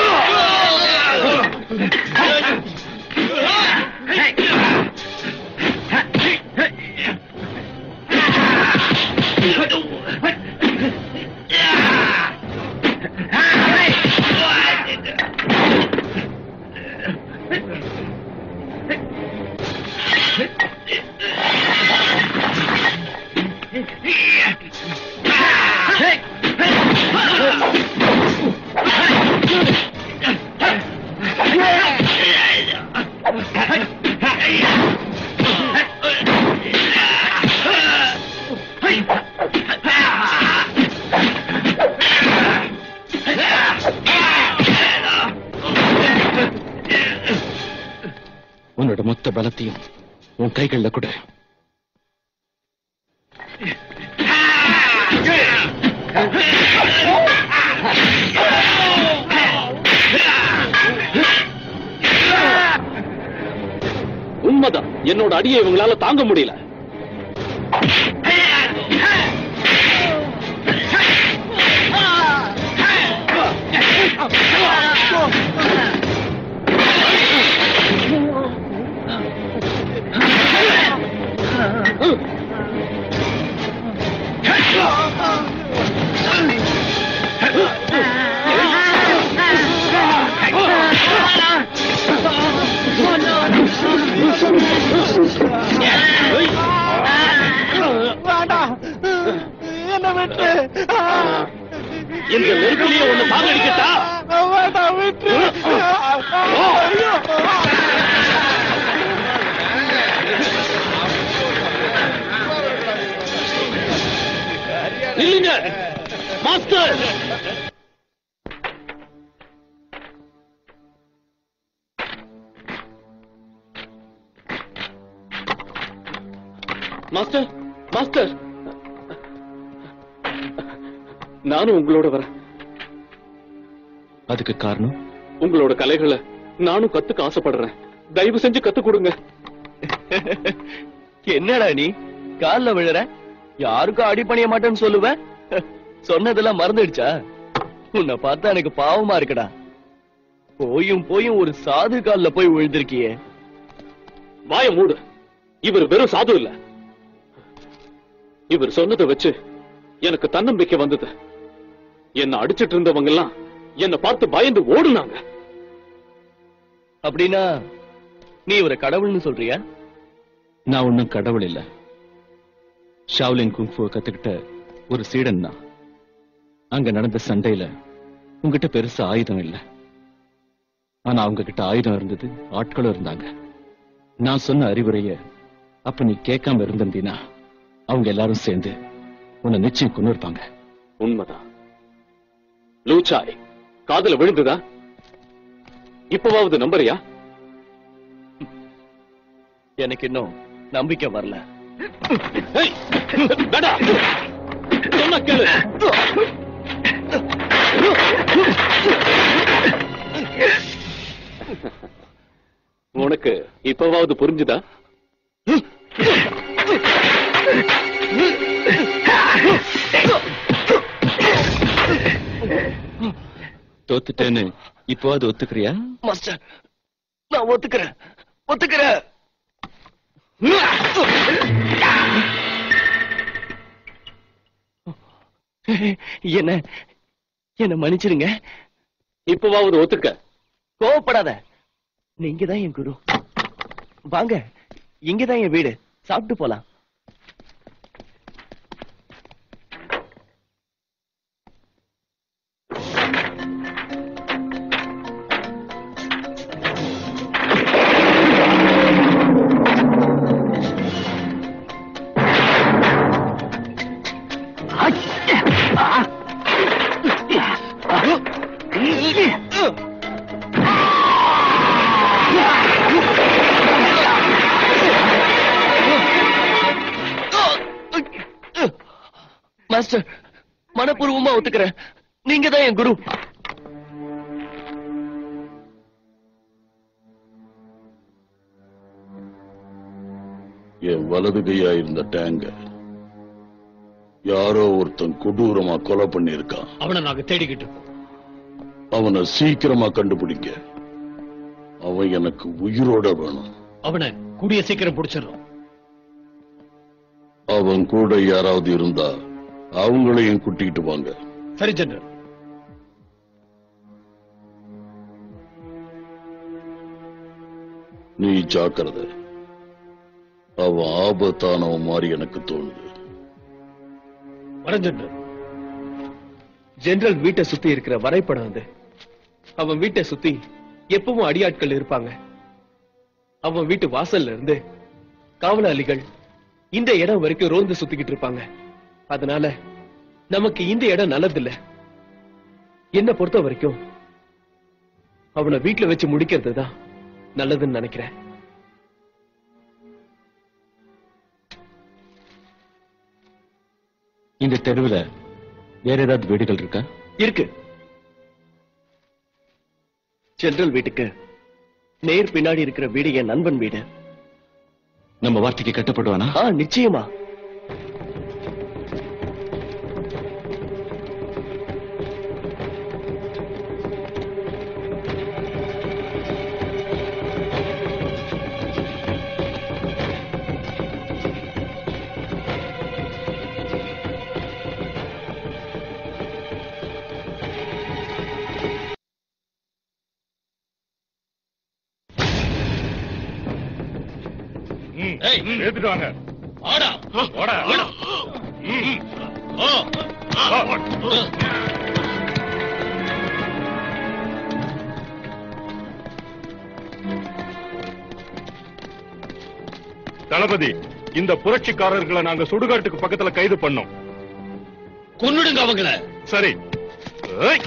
உன்னோட மொத்த பலத்தையும் உன் கைகள்ல கூட உண்மைதான் என்னோட அடியை இவங்களால தாங்க முடியல என்ன விட்டு இந்த நெருப்பிலேயே ஒண்ணு சாகடிக்கட்டா வேண்டாம் விட்டு ஐயோ நில்லுங்க மாஸ்டர் மாஸ்டர் மாஸ்டர் நானும் உங்களோட வரேன் அதுக்கு காரணம் உங்களோட கலைகளை நானும் கத்துக்க ஆசைப்படுறேன் தயவு செஞ்சு கத்து கொடுங்க என்னடா நீ கால்ல விழுற யாருக்கும் அடி பண்ணிய மாட்டேன்னு சொல்லுவேன் சொன்னதெல்லாம் மறந்துடுச்சா உன்னை பார்த்தா எனக்கு பாவமா இருக்குடா போயும் போயும் ஒரு சாது கால்ல போய் விழுந்திருக்கியே வாய மூடு இவர் வெறும் சாது இல்ல இவர் சொன்னதை வச்சு எனக்கு தன்னம்பிக்கை வந்தது என்ன அடிச்சிட்டு இருந்தவங்க எல்லாம் என்ன பார்த்து பயந்து ஓடுனாங்க அப்படின்னா நீ இவரை கடவுள்னு சொல்றியா நான் ஒண்ணும் கடவுள் இல்ல ஷாவ்லின் குங்ஃபுவை கத்துக்கிட்ட ஒரு சீடன் தான் அங்க நடந்த சண்டையில உங்ககிட்ட பெருசா ஆயுதம் இல்ல ஆனா அவங்க கிட்ட ஆயுதம் இருந்தது ஆட்களும் இருந்தாங்க நான் சொன்ன அறிவுரைய அப்ப நீ கேட்காம இருந்திருந்தீனா அவங்க எல்லாரும் சேர்ந்து உன்னை நிச்சயம் கொண்டு இருப்பாங்க உண்மைதான் லூச்சாய் காதுல விழுந்துதா இப்பவாவது நம்புறியா எனக்கு இன்னும் நம்பிக்கை வரல ஏய், வேண்டா. சொன்னா கேளு உனக்கு இப்பவாவது புரிஞ்சுதா தோத்துட்டேன்னு இப்போ அது ஒத்துக்கிறியா மாஸ்டர் நான் ஒத்துக்கிறேன் ஒத்துக்கிறேன் என்ன என்ன மன்னிச்சிருங்க இப்பவாவது ஒத்துக்க கோவப்படாத நீங்க தான் என் குரு வாங்க இங்கதான் என் வீடு சாப்பிட்டு போலாம் மாஸ்டர் மனப்பூர்வமா ஒத்துக்கிறேன் நீங்க தான் என் குரு என் வலது கையா இருந்த டேங்க யாரோ ஒருத்தன் கொடூரமா கொலை பண்ணியிருக்கான் அவனை நாங்க தேடிக்கிட்டு இருக்கோம் அவனை சீக்கிரமா கண்டுபிடிங்க அவன் எனக்கு உயிரோட வேணும் அவனை கூடிய சீக்கிரம் பிடிச்சிடறோம் அவன் கூட யாராவது இருந்தா அவங்களையும் கூட்டிட்டு வாங்க சரி ஜெனரல் நீ ஜாக்கிரத அவன் ஆபத்தானவன் மாதிரி எனக்கு தோணுது வர ஜெனரல் ஜெனரல் வீட்டை சுத்தி இருக்கிற வரைபடம் அது அவன் வீட்டை சுத்தி எப்பவும் அடியாட்கள் இருப்பாங்க அவன் வீட்டு வாசல்ல இருந்து காவலாளிகள் இந்த இடம் வரைக்கும் ரோந்து சுத்திக்கிட்டு இருப்பாங்க அதனால நமக்கு இந்த இடம் நல்லதில்ல என்ன பொறுத்த வரைக்கும் அவனை வீட்டுல வச்சு முடிக்கிறது தான் நல்லதுன்னு நினைக்கிறேன் இந்த தெருவுல வேற ஏதாவது வீடுகள் இருக்கா இருக்கு ஜெனரல் வீட்டுக்கு நேர் பின்னாடி இருக்கிற வீடு என் நண்பன் வீடு நம்ம வார்த்தைக்கு கட்டுப்படுவானா ஆ நிச்சயமா எடுத்துட்டு வாங்க ஆடா ஓடா ம். ஓ தளபதி இந்த புரட்சிக்காரர்களை நாங்க சுடுகாட்டுக்கு பக்கத்துல கைது பண்ணோம் கொன்னுடுங்க அவங்கள சரி ஏய்.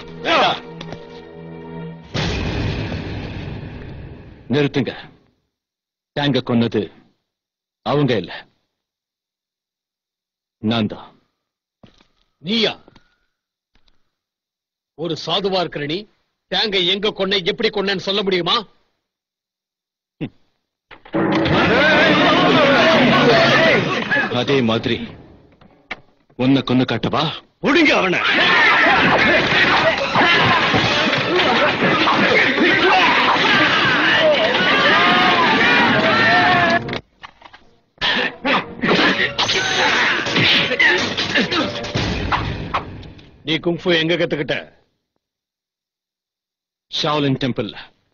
நிறுத்துங்க டேங்க கொன்னது அவங்க இல்ல நான் தான் நீயா ஒரு சாதுவா இருக்கிற நீ டேங்க எங்க கொன்ன எப்படி கொன்னேன்னு சொல்ல முடியுமா அதே மாதிரி உன்னை கொன்னு காட்டவா ஒடுங்க அவனை நீ குங்ஃபு எங்க கத்துக்கிட்ட ஷாவ்லின் டெம்பிள்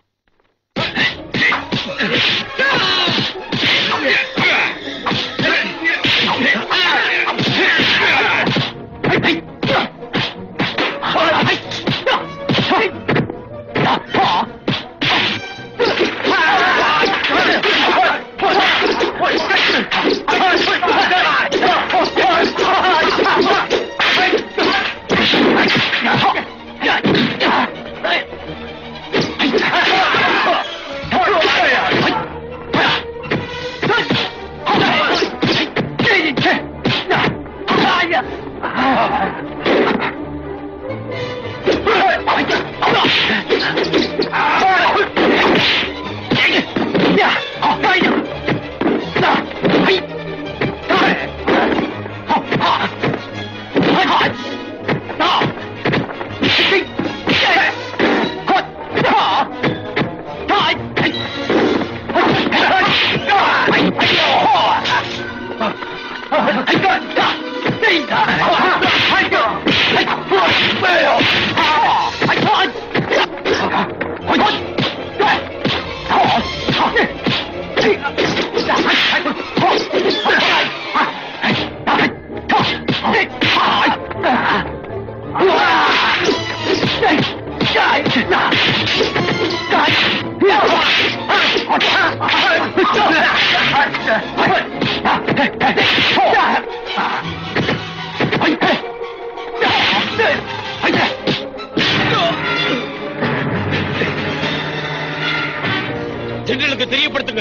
ஜெனரலுக்கு தெரியப்படுத்துங்க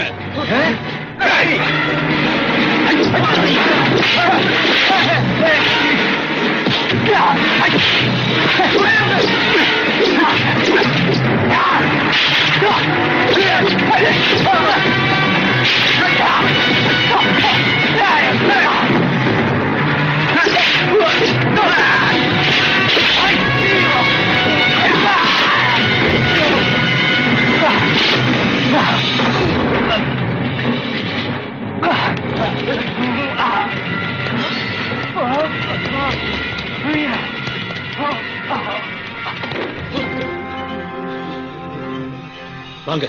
வாங்க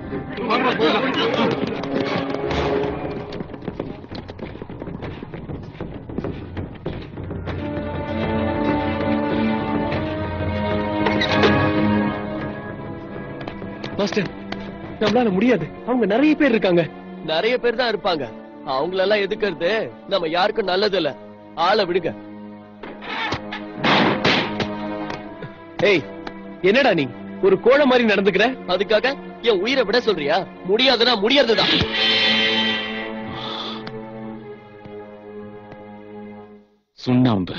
மாஸ்டர் நம்மளால முடியாது அவங்க நிறைய பேர் இருக்காங்க நிறைய பேர் தான் இருப்பாங்க அவங்களெல்லாம் எதுக்குறது நம்ம யாருக்கும் நல்லது இல்ல ஆளை விடுங்க ஏய் என்னடா நீ ஒரு கோழை மாதிரி நடந்துக்கிற அதுக்காக என் உயிரை விட சொல்றியா முடியாதுன்னா முடியாதுதான் சுண்ணாம்பு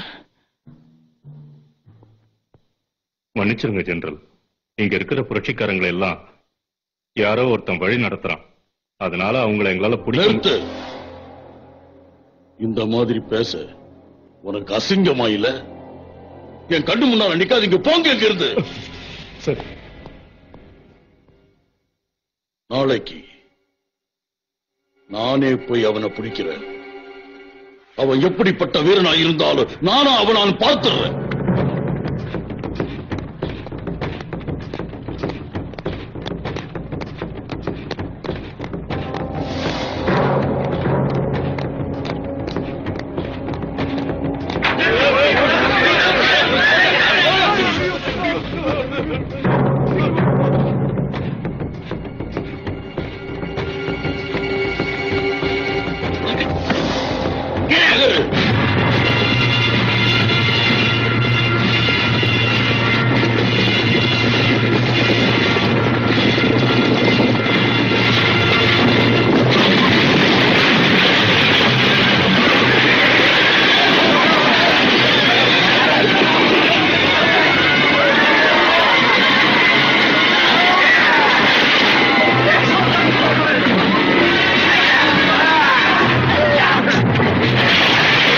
மன்னிச்சிருங்க ஜெனரல் இங்க இருக்கிற புரட்சிக்காரங்களை எல்லாம் யாரோ ஒருத்தன் வழி நடத்துறான் அதனால அவங்கள எங்களால பிடிக்க நிறுத்து இந்த மாதிரி பேச உனக்கு அசிங்கமா இல்ல என் கண்ணு முன்னால நிக்காதீங்க போங்க இங்க இருந்து சரி நாளைக்கு நானே போய் அவனை பிடிக்கிறேன் அவன் எப்படிப்பட்ட வீரனா இருந்தாலும் நானும் அவனான் பார்த்துடுறேன் Yeah.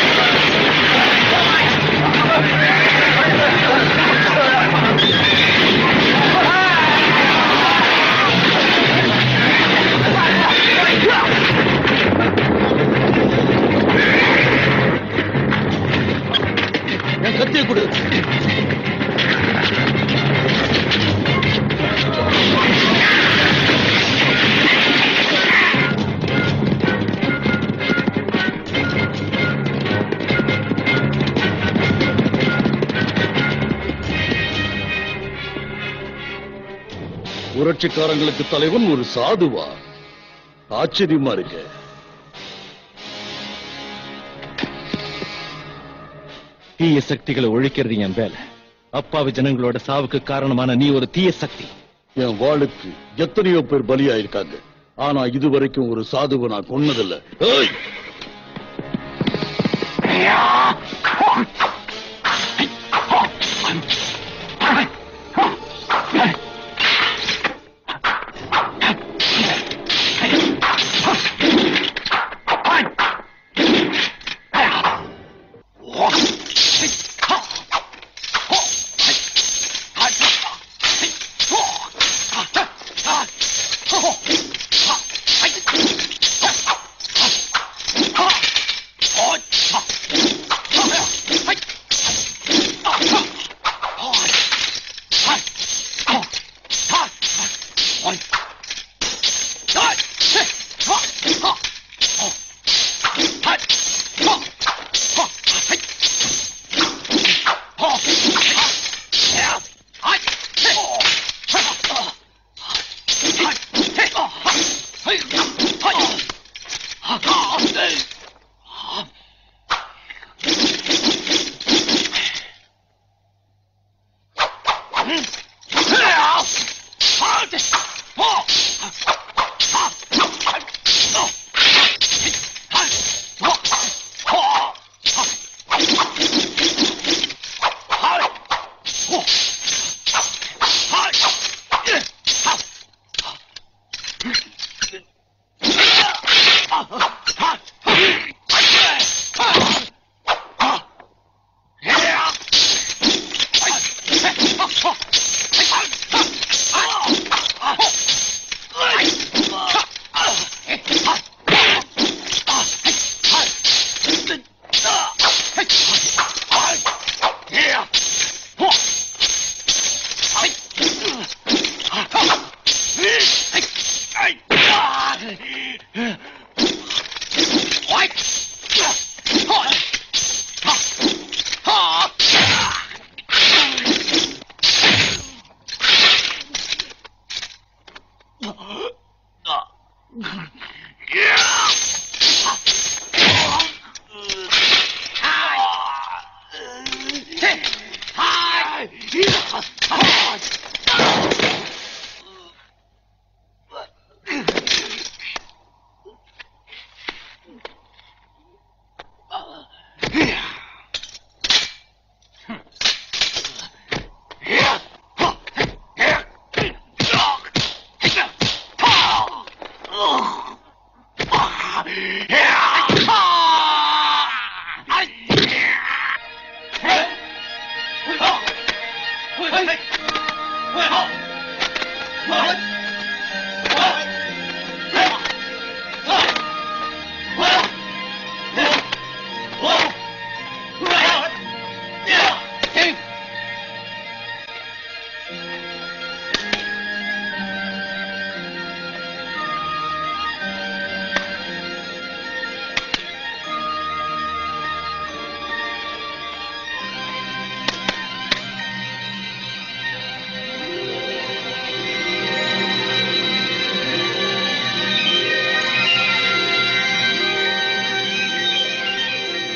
புரட்சிக்காரங்களுக்கு தலைவன் ஒரு சாதுவா ஆச்சரியமா இருக்கு தீய சக்திகளை ஒழிக்கிறது என் வேலை அப்பாவி ஜனங்களோட சாவுக்கு காரணமான நீ ஒரு தீய சக்தி என் வாளுக்கு எத்தனையோ பேர் பலியாயிருக்காங்க ஆனா இதுவரைக்கும் ஒரு சாதுவை நான் கொன்னதில்ல ஏய்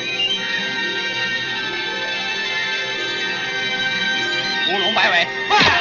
乌龙摆尾，快！